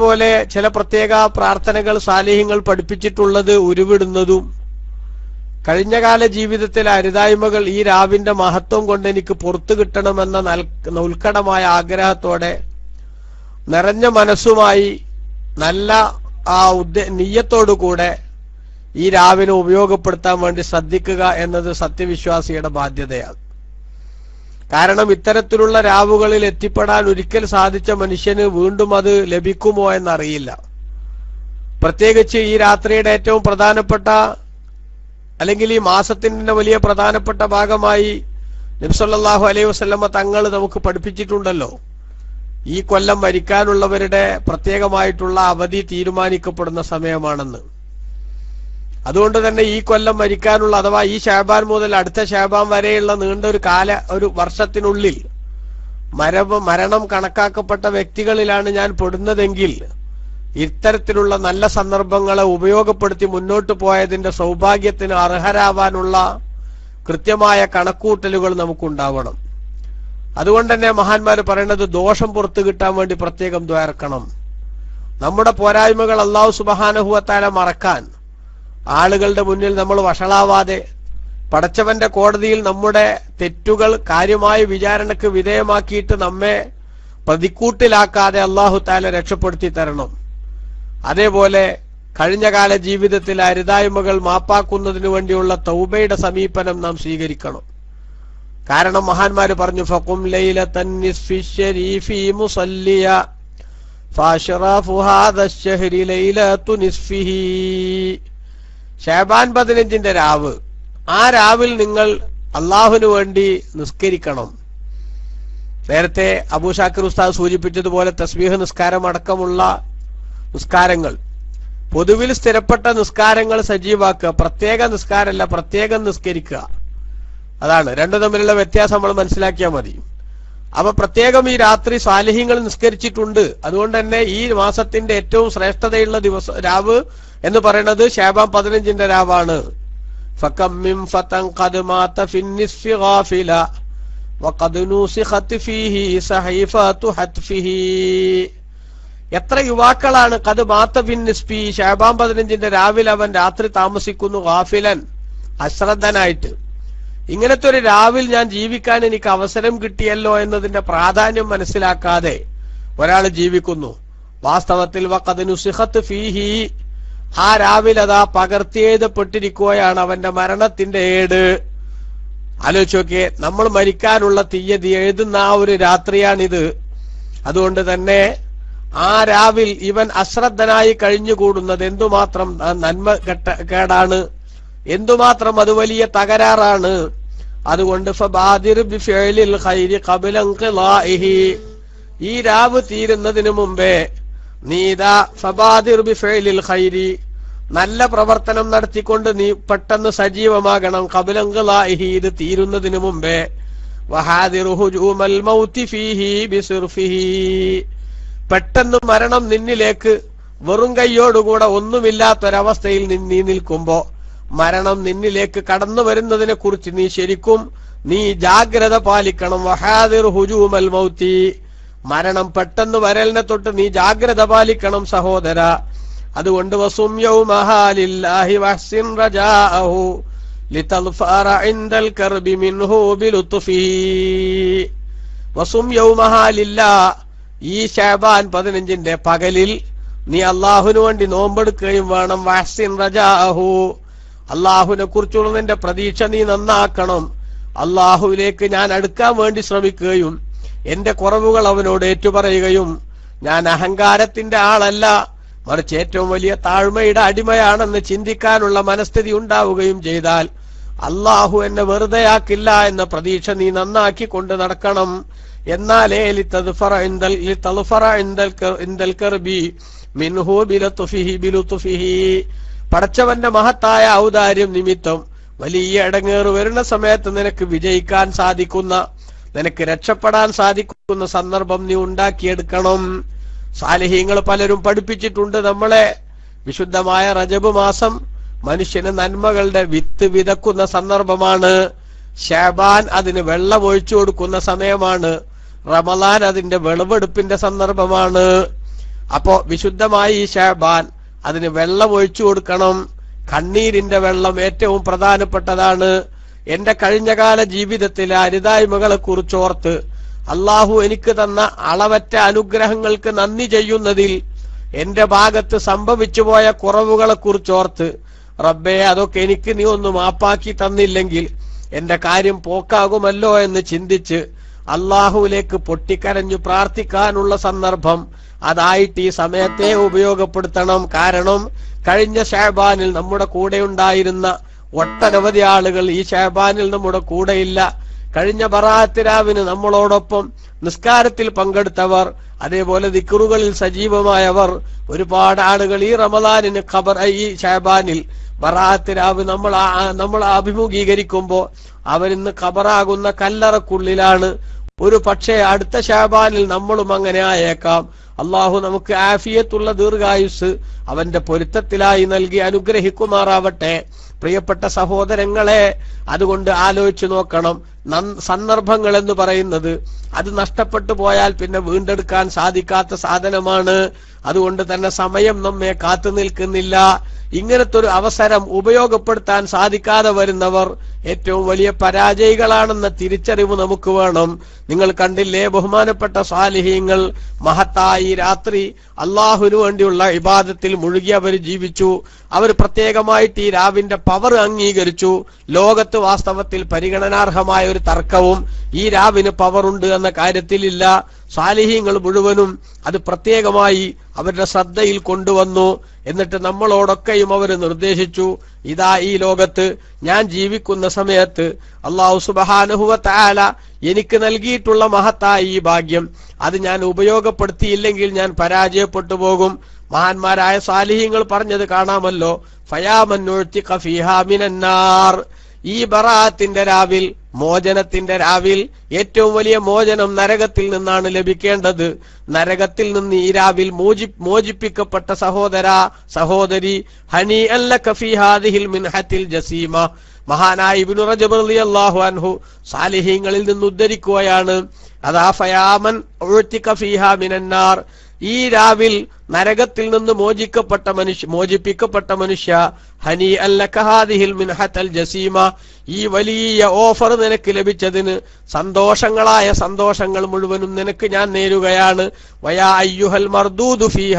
അതേപോലെ ചില പ്രത്യേക പ്രാർത്ഥനകൾ സാലിഹ്യങ്ങൾ പഠിപ്പിച്ചിട്ടുള്ളത് ഉരുവിടുന്നതും കഴിഞ്ഞകാല ജീവിതത്തിലെ അരുതായ്മകൾ ഈ രാവിന്റെ മഹത്വം കൊണ്ട് എനിക്ക് പുറത്തു കിട്ടണമെന്ന നൽ- ഉത്കടമായ ആഗ്രഹത്തോടെ നിറഞ്ഞ മനസ്സുമായി നല്ല ആ ഉദ്ദേ നീയത്തോടു കൂടെ ഈ രാവിനെ ഉപയോഗപ്പെടുത്താൻ വേണ്ടി ശ്രദ്ധിക്കുക എന്നത് സത്യവിശ്വാസിയുടെ ബാധ്യതയാണ് കാരണം ഇത്തരത്തിലുള്ള രാവുകളിൽ എത്തിപ്പെടാൻ ഒരിക്കൽ സാധിച്ച മനുഷ്യന് വീണ്ടും അത് ലഭിക്കുമോ എന്നറിയില്ല പ്രത്യേകിച്ച് ഈ രാത്രിയുടെ ഏറ്റവും പ്രധാനപ്പെട്ട അല്ലെങ്കിൽ ഈ മാസത്തിന്റെ വലിയ പ്രധാനപ്പെട്ട ഭാഗമായി നബ്സല്ലാഹു അലൈഹി വസ്ലമ തങ്ങൾ നമുക്ക് പഠിപ്പിച്ചിട്ടുണ്ടല്ലോ ഈ കൊല്ലം മരിക്കാനുള്ളവരുടെ പ്രത്യേകമായിട്ടുള്ള അവധി തീരുമാനിക്കപ്പെടുന്ന സമയമാണെന്ന് അതുകൊണ്ട് തന്നെ ഈ കൊല്ലം മരിക്കാനുള്ള അഥവാ ഈ ഷാബാൻ മുതൽ അടുത്ത ഷാബാൻ വരെയുള്ള നീണ്ട ഒരു കാല ഒരു വർഷത്തിനുള്ളിൽ മരവ് മരണം കണക്കാക്കപ്പെട്ട വ്യക്തികളിലാണ് ഞാൻ പെടുന്നതെങ്കിൽ ഇത്തരത്തിലുള്ള നല്ല സന്ദർഭങ്ങളെ ഉപയോഗപ്പെടുത്തി മുന്നോട്ട് പോയതിന്റെ സൗഭാഗ്യത്തിന് അർഹരാവാനുള്ള കൃത്യമായ കണക്കൂട്ടലുകൾ നമുക്കുണ്ടാവണം അതുകൊണ്ട് തന്നെ മഹാന്മാർ പറയുന്നത് ദോഷം പുറത്തു കിട്ടാൻ വേണ്ടി പ്രത്യേകം ദ്വാരക്കണം നമ്മുടെ പോരായ്മകൾ അള്ളാഹു സുബഹാനഹുവത്താല മറക്കാൻ ആളുകളുടെ മുന്നിൽ നമ്മൾ വഷളാവാതെ പടച്ചവന്റെ കോടതിയിൽ നമ്മുടെ തെറ്റുകൾ കാര്യമായ വിചാരണക്ക് വിധേയമാക്കിയിട്ട് നമ്മെ പ്രതിക്കൂട്ടിലാക്കാതെ അള്ളാഹു താല രക്ഷപ്പെടുത്തി തരണം അതേപോലെ കഴിഞ്ഞകാല ജീവിതത്തിൽ അരുതായ്മകൾ മാപ്പാക്കുന്നതിനു വേണ്ടിയുള്ള തൗബയുടെ സമീപനം നാം സ്വീകരിക്കണം കാരണം മഹാന്മാര് പറഞ്ഞു ഫക്കും ലൈലത്തൻ നിസ്ഫി ശരീഫി മുസല്ലിയ ഫാശറാഫു ഹാദ الشهر ലൈലത്തു നിസ്ഫിഹി ഷാബാൻ പതിനഞ്ചിന്റെ രാവ് ആ രാവിൽ നിങ്ങൾ അള്ളാഹുവിന് വേണ്ടി നിസ്കരിക്കണം നേരത്തെ അബൂ ഷാക്കിർ ഉസ്താദ് സൂചിപ്പിച്ചതുപോലെ തസ്ബീഹ് നിസ്കാരം അടക്കമുള്ള നിസ്കാരങ്ങൾ പൊതുവിൽ സ്ഥിരപ്പെട്ട നിസ്കാരങ്ങൾ സജീവാക്കുക പ്രത്യേക നിസ്കാരമല്ല പ്രത്യേകം നിസ്കരിക്കുക അതാണ് രണ്ടു തമ്മിലുള്ള വ്യത്യാസം നമ്മൾ മനസ്സിലാക്കിയാൽ മതി അപ്പൊ പ്രത്യേകം ഈ രാത്രി സാലിഹ്യങ്ങൾ നിസ്കരിച്ചിട്ടുണ്ട് അതുകൊണ്ട് തന്നെ ഈ മാസത്തിന്റെ ഏറ്റവും ശ്രേഷ്ഠതയുള്ള ദിവസം രാവ് എന്ന് പറയുന്നത് ഷാബാം പതിനഞ്ചിന്റെ രാവാണ് فكم من فتى قد مات في النصف غافلا وقد نوسخت فيه صحيفة حتفه എത്ര യുവാക്കളാണ് കത് മാത്ത ഫിൻ നിസ്പി ഷാബാം പതിനഞ്ചിന്റെ രാവിലെ അവൻ രാത്രി താമസിക്കുന്നു ഗാഫിലൻ അശ്രദ്ധനായിട്ട് ഇങ്ങനത്തെ ഒരു രാവിൽ ഞാൻ ജീവിക്കാൻ എനിക്ക് അവസരം കിട്ടിയല്ലോ എന്നതിന്റെ പ്രാധാന്യം മനസ്സിലാക്കാതെ ഒരാൾ ജീവിക്കുന്നു വാസ്തവത്തിൽ വഖദ് നുസിഖത്ത് ഫീഹി ആ രാവിലെ അതാ പകർത്തിയെഴുതപ്പെട്ടിരിക്കുകയാണ് അവന്റെ മരണത്തിന്റെ ഏട് ആലോചിച്ച് നോക്കിയേ നമ്മൾ മരിക്കാനുള്ള തീയതി എഴുതുന്ന ആ ഒരു രാത്രിയാണിത് അതുകൊണ്ട് തന്നെ ആ രാവിൽ ഇവൻ അശ്രദ്ധനായി കഴിഞ്ഞുകൂടുന്നത് എന്തുമാത്രം ആ നന്മ കെട്ട കേടാണ് എന്തുമാത്രം അത് വലിയ തകരാറാണ് അതുകൊണ്ട് ഫബാദിർ ബിഫിഅലിൽ ഖൈരി ഖബ്ല ഇൻഖിലാഇഹി. ഈ രാവ് തീരുന്നതിന് മുമ്പേ നീതാ ഫബാദിർ ബിഫിഅലിൽ ഖൈരി നല്ല പ്രവർത്തനം നടത്തിക്കൊണ്ട് നീ പെട്ടെന്ന് സജീവമാകണം കബിലങ്കലാഹി ഇത് തീരുന്നതിന് മുമ്പേ വഹാദിർ ഹുജൂമൽ മൗതി ഫീഹി ബിസിർഫിഹി പെട്ടെന്ന് മരണം നിന്നിലേക്ക് വെറും കൈയോടുകൂടെ ഒന്നുമില്ലാത്തൊരവസ്ഥയിൽ നി- നീ നിൽക്കുമ്പോ മരണം നിന്നിലേക്ക് കടന്നു വരുന്നതിനെ കുറിച്ച് നീ ശരിക്കും നീ ജാഗ്രത പാലിക്കണം വഹാദിർ ഹുജൂമൽ മൗത്തി മരണം പെട്ടെന്ന് വരലിനെ തൊട്ട് നീ ജാഗ്രത പാലിക്കണം സഹോദര അതുകൊണ്ട് വസും യൗമഹാലില്ലാഹി വഹ്സിൻ റജാഅഹു ലിതൽഫറ ഇൻദൽ കർബി മിൻഹു ബിലുത്ഫിഹി വസും യൗമഹാലില്ലാ ഈ ഷാബാൻ പതിനഞ്ചിന്റെ പകലിൽ നീ അള്ളാഹുവിന് വേണ്ടി നോമ്പെടുക്കുകയും വേണം വാക്സിൻ റജാഹു അള്ളാഹുവിനെ കുറിച്ചുള്ള നിന്റെ പ്രതീക്ഷ നീ നന്നാക്കണം അള്ളാഹുവിലേക്ക് ഞാൻ അടുക്കാൻ വേണ്ടി ശ്രമിക്കുകയും എന്റെ കുറവുകൾ അവനോട് ഏറ്റുപറയുകയും ഞാൻ അഹങ്കാരത്തിന്റെ ആളല്ല മറിച്ച് ഏറ്റവും വലിയ താഴ്മയുടെ അടിമയാണെന്ന് ചിന്തിക്കാനുള്ള മനസ്ഥിതി ഉണ്ടാവുകയും ചെയ്താൽ അള്ളാഹു എന്നെ വെറുതെയാക്കില്ല എന്ന പ്രതീക്ഷ നീ നന്നാക്കി കൊണ്ട് നടക്കണം എന്നാലേ ലിതദ്ഫറ ഇൻദൽ ലിതദ്ഫറ ഇൻദൽ കർ- ഇൻദൽ കർബി മിൻഹു ബിലത്ഫിഹി ബിലുത്ഫിഹി പടച്ചവന്റെ മഹത്തായ ഔദാര്യം നിമിത്തം വലിയ ഇടങ്ങേറ് വരുന്ന സമയത്ത് നിനക്ക് വിജയിക്കാൻ സാധിക്കുന്ന നിനക്ക് രക്ഷപ്പെടാൻ സാധിക്കുന്ന സന്ദർഭം നീ ഉണ്ടാക്കിയെടുക്കണം സാലിഹ്യങ്ങൾ പലരും പഠിപ്പിച്ചിട്ടുണ്ട് നമ്മളെ വിശുദ്ധമായ റജബ് മാസം മനുഷ്യന് നന്മകളുടെ വിത്ത് വിതക്കുന്ന സന്ദർഭമാണ് ഷാബാൻ അതിന് വെള്ളം ഒഴിച്ചു കൊടുക്കുന്ന സമയമാണ് റമലാൻ അതിന്റെ വിളവെടുപ്പിന്റെ സന്ദർഭമാണ് അപ്പോ വിശുദ്ധമായി ഈ ഷാബാൻ അതിന് വെള്ളം ഒഴിച്ചു കൊടുക്കണം കണ്ണീരിന്റെ വെള്ളം ഏറ്റവും പ്രധാനപ്പെട്ടതാണ് എന്റെ കഴിഞ്ഞകാല ജീവിതത്തിലെ അരുതായ്മകളെ കുറിച്ചോർത്ത് അള്ളാഹു എനിക്ക് തന്ന അളവറ്റ അനുഗ്രഹങ്ങൾക്ക് നന്ദി ചെയ്യുന്നതിൽ എന്റെ ഭാഗത്ത് സംഭവിച്ചു പോയ കുറവുകളെ കുറിച്ചോർത്ത് റബ്ബേ അതൊക്കെ എനിക്ക് നീ ഒന്ന് മാപ്പാക്കി തന്നില്ലെങ്കിൽ എന്റെ കാര്യം പോക്കാകുമല്ലോ എന്ന് ചിന്തിച്ച് അള്ളാഹുവിലേക്ക് പൊട്ടിക്കരഞ്ഞു പ്രാർത്ഥിക്കാനുള്ള സന്ദർഭം അതായിട്ട് ഈ സമയത്തെ ഉപയോഗപ്പെടുത്തണം കാരണം കഴിഞ്ഞ ഷാബാനിൽ നമ്മുടെ കൂടെ ഉണ്ടായിരുന്ന ഒട്ടനവധി ആളുകൾ ഈ ഷാബാനിൽ നമ്മുടെ കൂടെയില്ല കഴിഞ്ഞ ബറാത്തിരാവിന് നമ്മളോടൊപ്പം നിസ്കാരത്തിൽ പങ്കെടുത്തവർ അതേപോലെ ദിക്കറുകളിൽ സജീവമായവർ ഒരുപാട് ആളുകൾ ഈ റമദാനിന് ഖബർ ഈ ഷാബാനിൽ ബറാത്തിരാവ് നമ്മൾ ആ- നമ്മൾ അഭിമുഖീകരിക്കുമ്പോ അവരിന്ന് ഖബറാകുന്ന കല്ലറക്കുള്ളിലാണ് ഒരു പക്ഷേ അടുത്ത ഷാബാനിൽ നമ്മളും അങ്ങനെ ആയേക്കാം അള്ളാഹു നമുക്ക് ആഫിയത്തുള്ള ദീർഘായുസ് അവന്റെ പൊരുത്തത്തിലായി നൽകി അനുഗ്രഹിക്കുമാറാവട്ടെ പ്രിയപ്പെട്ട സഹോദരങ്ങളെ അതുകൊണ്ട് ആലോചിച്ചു നോക്കണം നൻ- സന്ദർഭങ്ങൾ എന്ന് പറയുന്നത് അത് നഷ്ടപ്പെട്ടു പോയാൽ പിന്നെ വീണ്ടെടുക്കാൻ സാധിക്കാത്ത സാധനമാണ് അതുകൊണ്ട് തന്നെ സമയം നമ്മെ കാത്തു നിൽക്കുന്നില്ല ഇങ്ങനത്തെ ഒരു അവസരം ഉപയോഗപ്പെടുത്താൻ സാധിക്കാതെ വരുന്നവർ ഏറ്റവും വലിയ പരാജയികളാണെന്ന തിരിച്ചറിവ് നമുക്ക് വേണം നിങ്ങൾ കണ്ടില്ലേ ബഹുമാനപ്പെട്ട സാലിഹീങ്ങൾ മഹത്തായി രാത്രി അള്ളാഹുവിനു വേണ്ടിയുള്ള ഇബാദത്തിൽ മുഴുകി അവർ ജീവിച്ചു അവർ പ്രത്യേകമായിട്ട് ഈ രാവിന്റെ പവർ അംഗീകരിച്ചു ലോകത്ത് വാസ്തവത്തിൽ പരിഗണനാർഹമായ ഒരു തർക്കവും ഈ രാവിന് പവർ ഉണ്ട് എന്ന കാര്യത്തിലില്ല സാലിഹീങ്ങൾ മുഴുവനും അത് പ്രത്യേകമായി അവരുടെ ശ്രദ്ധയിൽ കൊണ്ടുവന്നു എന്നിട്ട് നമ്മളോടൊക്കെയും അവർ നിർദ്ദേശിച്ചു ഇതാ ഈ ലോകത്ത് ഞാൻ ജീവിക്കുന്ന സമയത്ത് അള്ളാഹു സുബഹാനുഹുവ താല എനിക്ക് നൽകിയിട്ടുള്ള മഹത്തായ ഈ ഭാഗ്യം അത് ഞാൻ ഉപയോഗപ്പെടുത്തിയില്ലെങ്കിൽ ഞാൻ പരാജയപ്പെട്ടു പോകും മഹാന്മാരായ സാലിഹ്യങ്ങൾ പറഞ്ഞത് കാണാമല്ലോ ഫയാമന്നൊഴുത്തി കഫീഹാമിനാർ ഈ ബറാത്തിന്റെ രാവിൽ മോചനത്തിന്റെ രാവിൽ ഏറ്റവും വലിയ മോചനം നരകത്തിൽ നിന്നാണ് ലഭിക്കേണ്ടത് നരകത്തിൽ നിന്ന് ഈ രാവിൽ മോചി മോചിപ്പിക്കപ്പെട്ട സഹോദര സഹോദരി ഹനി അല്ല കഫിഹാദിഹിൽ മിൻഹത്തിൽ ജസീമ മഹാനായ ഇബ്നു റജബ് റളിയല്ലാഹു അൻഹു സാലിഹീങ്ങളിൽ നിന്ന് ഉദ്ധരിക്കുകയാണ് അതാ ഫയാമൻ ഉഴ്ത്തിക ഫീഹാ മിനന്നാർ ഈ രാവിൽ നരകത്തിൽ നിന്ന് മോചിക്കപ്പെട്ട മനുഷ്യ മോചിപ്പിക്കപ്പെട്ട മനുഷ്യ ഹനി അല്ലക്കഹാദിഹിൽ മിൻഹത്തൽ ജസീമ ഈ വലിയ ഓഫർ നിനക്ക് ലഭിച്ചതിന് സന്തോഷങ്ങളായ സന്തോഷങ്ങൾ മുഴുവനും നിനക്ക് ഞാൻ നേരുകയാണ് വയാ അയ്യുഹൽ മർദൂദു ഫീഹ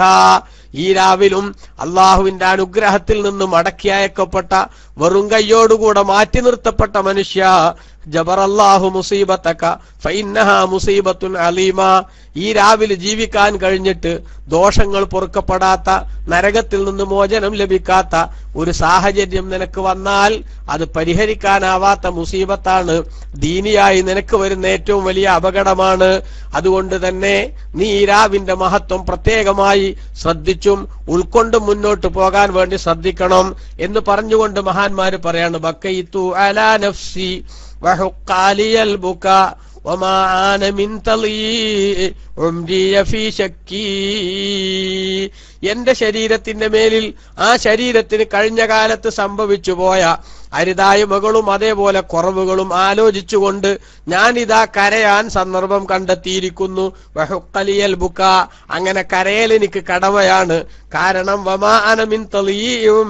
ഈ രാവിലും അള്ളാഹുവിന്റെ അനുഗ്രഹത്തിൽ നിന്ന് മടക്കി അയക്കപ്പെട്ട വെറും കയ്യോടുകൂടെ മാറ്റി നിർത്തപ്പെട്ട മനുഷ്യ ജബറല്ലാഹു മുസീബത്തക്ക ഫൈന്നഹ മുസീബത്തുൻ അലീമ ഈ രാവിലെ ജീവിക്കാൻ കഴിഞ്ഞിട്ട് ദോഷങ്ങൾ പൊറുക്കപ്പെടാത്ത നരകത്തിൽ നിന്ന് മോചനം ലഭിക്കാത്ത ഒരു സാഹചര്യം നിനക്ക് വന്നാൽ അത് പരിഹരിക്കാനാവാത്ത മുസീബത്താണ് ദീനിയായി നിനക്ക് വരുന്ന ഏറ്റവും വലിയ അപകടമാണ് അതുകൊണ്ട് തന്നെ നീ ഈ രാവിന്റെ മഹത്വം പ്രത്യേകമായി ശ്രദ്ധിച്ചും ഉൾക്കൊണ്ടും മുന്നോട്ട് പോകാൻ വേണ്ടി ശ്രദ്ധിക്കണം എന്ന് പറഞ്ഞുകൊണ്ട് മഹാന്മാര് പറയാണ് ബക്കയിത്തു അലാ നഫ്സി وحق علي البكاء وما آن من طليء عمري في شكي എന്റെ ശരീരത്തിന്റെ മേലിൽ ആ ശരീരത്തിന് കഴിഞ്ഞ കാലത്ത് സംഭവിച്ചു പോയ അരുതായ്മകളും അതേപോലെ കുറവുകളും ആലോചിച്ചുകൊണ്ട് ഞാൻ ഇതാ കരയാൻ സന്ദർഭം കണ്ടെത്തിയിരിക്കുന്നു വഹുക്കലിയൽ ബുക്ക അങ്ങനെ കരയൽ എനിക്ക് കടമയാണ് കാരണം വമാ അനമിൻ തളിയും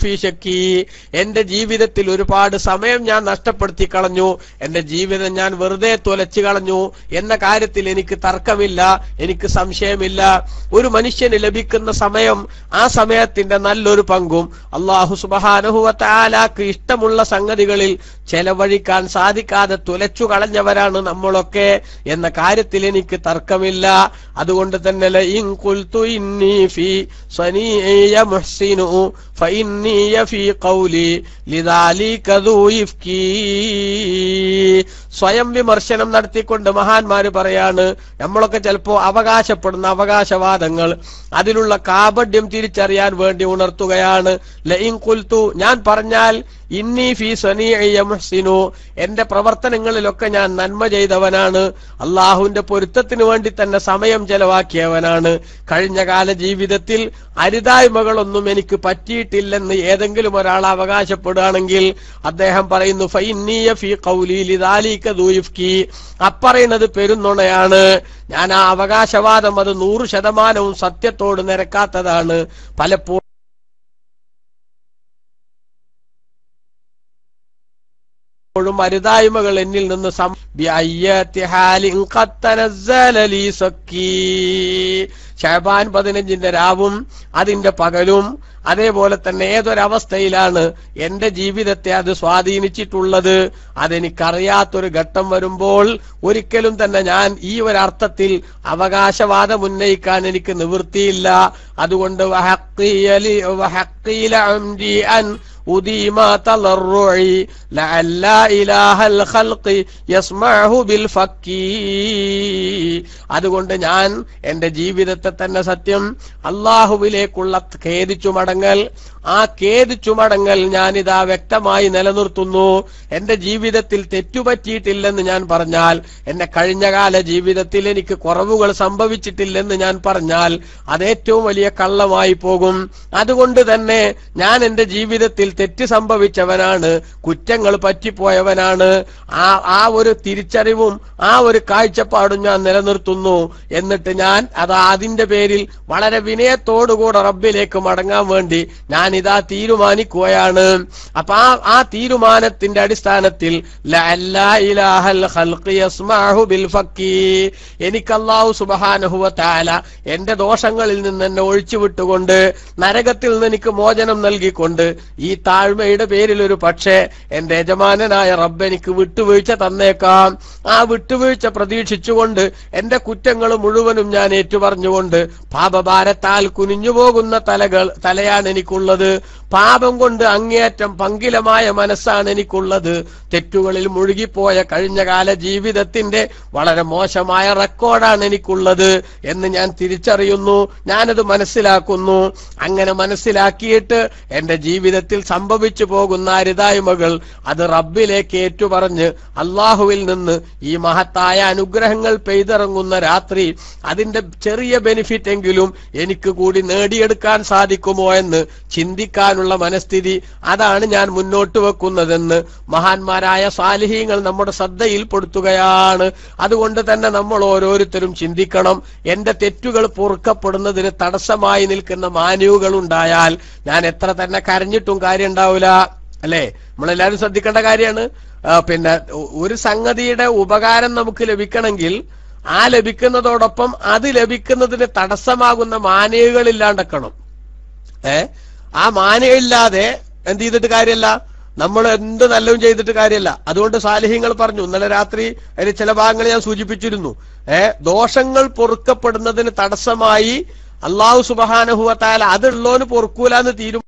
എന്റെ ജീവിതത്തിൽ ഒരുപാട് സമയം ഞാൻ നഷ്ടപ്പെടുത്തി കളഞ്ഞു എന്റെ ജീവിതം ഞാൻ വെറുതെ തുലച്ചു കളഞ്ഞു എന്ന കാര്യത്തിൽ എനിക്ക് തർക്കമില്ല എനിക്ക് സംശയമില്ല ഒരു മനുഷ്യന് ലഭിക്കുന്ന സമയം ആ സമയത്തിന്റെ നല്ലൊരു പങ്കും അള്ളാഹു സുബാനുഹുവത്താലാക്ക് ഇഷ്ടമുള്ള സംഗതികളിൽ ചെലവഴിക്കാൻ സാധിക്കാതെ തുലച്ചു കളഞ്ഞവരാണ് നമ്മളൊക്കെ എന്ന കാര്യത്തിൽ എനിക്ക് തർക്കമില്ല അതുകൊണ്ട് തന്നെ ലഇൻ ഖുൽതു ഇന്നി ഫീ സനീയ മുഹ്സിനു ഫഇന്നീയ ഫീ ഖൗലി ലിദാലിക ദൂ ഇഫ്കീ സ്വയം വിമർശനം നടത്തിക്കൊണ്ട് മഹാന്മാര് പറയാണ് നമ്മളൊക്കെ ചിലപ്പോ അവകാശപ്പെടുന്ന അവകാശവാദങ്ങൾ അതിലുള്ള കാപഡ്യം തിരിച്ചറിയാൻ വേണ്ടി ഉണർത്തുകയാണ് ലഇൻ കുൽത്തു ഞാൻ പറഞ്ഞാൽ ഇന്നി ഫി സനീഇയ മുഹ്സിനു എന്റെ പ്രവർത്തനങ്ങളിലൊക്കെ ഞാൻ നന്മ ചെയ്തവനാണ് അള്ളാഹുവിന്റെ പൊരുത്തത്തിനു വേണ്ടി തന്നെ സമയം ചെലവാക്കിയവനാണ് കഴിഞ്ഞ കാല ജീവിതത്തിൽ അരുതായ്മകളൊന്നും എനിക്ക് പറ്റിയിട്ടില്ലെന്ന് ഏതെങ്കിലും ഒരാൾ അവകാശപ്പെടുകയാണെങ്കിൽ അദ്ദേഹം പറയുന്നു ഫൈന്നീയ ഫി ഖൗലി ലിദാലിക ദൂയിഫ്കി അപ്പറയുന്നത് പെരുന്നുണയാണ് ഞാൻ ആ അവകാശവാദം അത് നൂറ് ശതമാനവും സത്യത്തോട് നിരക്കാത്തതാണ് പലപ്പോഴും ും അരുതായ്മകൾ എന്നിൽ നിന്ന് സം- ബിഅയ്യത്തി ഹാലിൻ ഖദ് തനസ്സല ലീ സക്കീ. ശഅബാൻ പതിനഞ്ചിന്റെ രാവും അതിന്റെ പകലും അതേപോലെ തന്നെ ഏതൊരവസ്ഥയിലാണ് എന്റെ ജീവിതത്തെ അത് സ്വാധീനിച്ചിട്ടുള്ളത് അതെനിക്കറിയാത്തൊരു ഘട്ടം വരുമ്പോൾ ഒരിക്കലും തന്നെ ഞാൻ ഈ ഒരർത്ഥത്തിൽ അവകാശവാദം ഉന്നയിക്കാൻ എനിക്ക് നിവൃത്തിയില്ല അതുകൊണ്ട് വഹഖീയലി വഹഖീല അംരി അൻ أديم تضرعي لعل إله الخلق يسمعه بالفك അതുകൊണ്ട് ഞാൻ എന്റെ ജീവിതത്തെ തന്നെ സത്യം അള്ളാഹുവിലേക്കുള്ള ഖേദിച്ചു മടങ്ങൽ ആ ഖേദിച്ചു മടങ്ങൽ ഞാനിതാ വ്യക്തമായി നിലനിർത്തുന്നു എന്റെ ജീവിതത്തിൽ തെറ്റുപറ്റിയിട്ടില്ലെന്ന് ഞാൻ പറഞ്ഞാൽ എന്റെ കഴിഞ്ഞകാല ജീവിതത്തിൽ എനിക്ക് കുറവുകൾ സംഭവിച്ചിട്ടില്ലെന്ന് ഞാൻ പറഞ്ഞാൽ അത് ഏറ്റവും വലിയ കള്ളമായി പോകും അതുകൊണ്ട് തന്നെ ഞാൻ എന്റെ ജീവിതത്തിൽ തെറ്റ് സംഭവിച്ചവനാണ് കുറ്റങ്ങൾ പറ്റിപ്പോയവനാണ് ആ ആ ഒരു തിരിച്ചറിവും ആ ഒരു കാഴ്ചപ്പാടും ഞാൻ നിലനിർത്തുന്നു എന്നിട്ട് ഞാൻ അത് അതിന്റെ പേരിൽ വളരെ വിനയത്തോടുകൂടെ റബ്ബിലേക്ക് മടങ്ങാൻ വേണ്ടി ഞാൻ ഇതാ തീരുമാനിക്കുകയാണ് അപ്പൊ ആ ആ തീരുമാനത്തിന്റെ അടിസ്ഥാനത്തിൽ ലഅല്ലാ ഇലാഹൽ ഖൽഖി യസ്മഅഹു ബിൽ ഫക്കി എനിക്ക് അല്ലാഹു സുബ്ഹാനഹു വ തആല എന്റെ ദോഷങ്ങളിൽ നിന്ന് എന്നെ ഒഴിച്ചുവിട്ടുകൊണ്ട് നരകത്തിൽ നിന്ന് എനിക്ക് മോചനം നൽകിക്കൊണ്ട് ഈ താഴ്മയുടെ പേരിൽ ഒരു പക്ഷേ എന്റെ യജമാനനായ റബ്ബ് എനിക്ക് വിട്ടുവീഴ്ച തന്നേക്കാം ആ വിട്ടുവീഴ്ച പ്രതീക്ഷിച്ചുകൊണ്ട് എന്റെ കുറ്റങ്ങൾ മുഴുവനും ഞാൻ ഏറ്റുപറഞ്ഞുകൊണ്ട് പാപഭാരത്താൽ കുനിഞ്ഞു പോകുന്ന തലകൾ തലയാണ് എനിക്കുള്ളത് പാപം കൊണ്ട് അങ്ങേയറ്റം പങ്കിലമായ മനസ്സാണ് എനിക്കുള്ളത് തെറ്റുകളിൽ മുഴുകിപ്പോയ കഴിഞ്ഞകാല ജീവിതത്തിന്റെ വളരെ മോശമായ റെക്കോർഡാണ് എനിക്കുള്ളത് എന്ന് ഞാൻ തിരിച്ചറിയുന്നു ഞാനത് മനസ്സിലാക്കുന്നു അങ്ങനെ മനസ്സിലാക്കിയിട്ട് എന്റെ ജീവിതത്തിൽ സംഭവിച്ചു പോകുന്ന അരുതായ്മകൾ അത് റബ്ബിലേക്ക് ഏറ്റുപറഞ്ഞ് അള്ളാഹുവിൽ നിന്ന് ഈ മഹത്തായ അനുഗ്രഹങ്ങൾ പെയ്തിറങ്ങുന്ന രാത്രി അതിന്റെ ചെറിയ ബെനിഫിറ്റ് എങ്കിലും എനിക്ക് കൂടി നേടിയെടുക്കാൻ സാധിക്കുമോ എന്ന് ചിന്തിക്കാനുള്ള മനസ്ഥിതി അതാണ് ഞാൻ മുന്നോട്ട് വെക്കുന്നതെന്ന് മഹാന്മാരായ സാലിഹീങ്ങൾ നമ്മുടെ ശ്രദ്ധയിൽപ്പെടുത്തുകയാണ് അതുകൊണ്ട് തന്നെ നമ്മൾ ഓരോരുത്തരും ചിന്തിക്കണം എന്റെ തെറ്റുകൾ പൊറുക്കപ്പെടുന്നതിന് തടസ്സമായി നിൽക്കുന്ന മാന്യുകൾ ഉണ്ടായാൽ ഞാൻ എത്ര തന്നെ കരഞ്ഞിട്ടും കാര്യം ഉണ്ടാവില്ല അല്ലേ നമ്മളെല്ലാവരും ശ്രദ്ധിക്കേണ്ട കാര്യമാണ് ആ, പിന്നെ ഒ- ഒരു സംഗതിയുടെ ഉപകാരം നമുക്ക് ലഭിക്കണമെങ്കിൽ ആ ലഭിക്കുന്നതോടൊപ്പം അത് ലഭിക്കുന്നതിന് തടസ്സമാകുന്ന മാനയുകൾ ഇല്ലാണ്ടക്കണം ഏ ആ മാനയില്ലാതെ എന്ത് ചെയ്തിട്ട് കാര്യമല്ല നമ്മൾ എന്ത് നല്ലതും ചെയ്തിട്ട് കാര്യമല്ല അതുകൊണ്ട് സാലിഹ്യങ്ങൾ പറഞ്ഞു ഇന്നലെ രാത്രി അതിൽ ചില ഭാഗങ്ങൾ ഞാൻ സൂചിപ്പിച്ചിരുന്നു ഏ ദോഷങ്ങൾ പൊറുക്കപ്പെടുന്നതിന് തടസ്സമായി അള്ളാഹു സുബഹാനഹുവത്താല അതുള്ളോന് പൊറുക്കൂലെന്ന് തീരുമാനം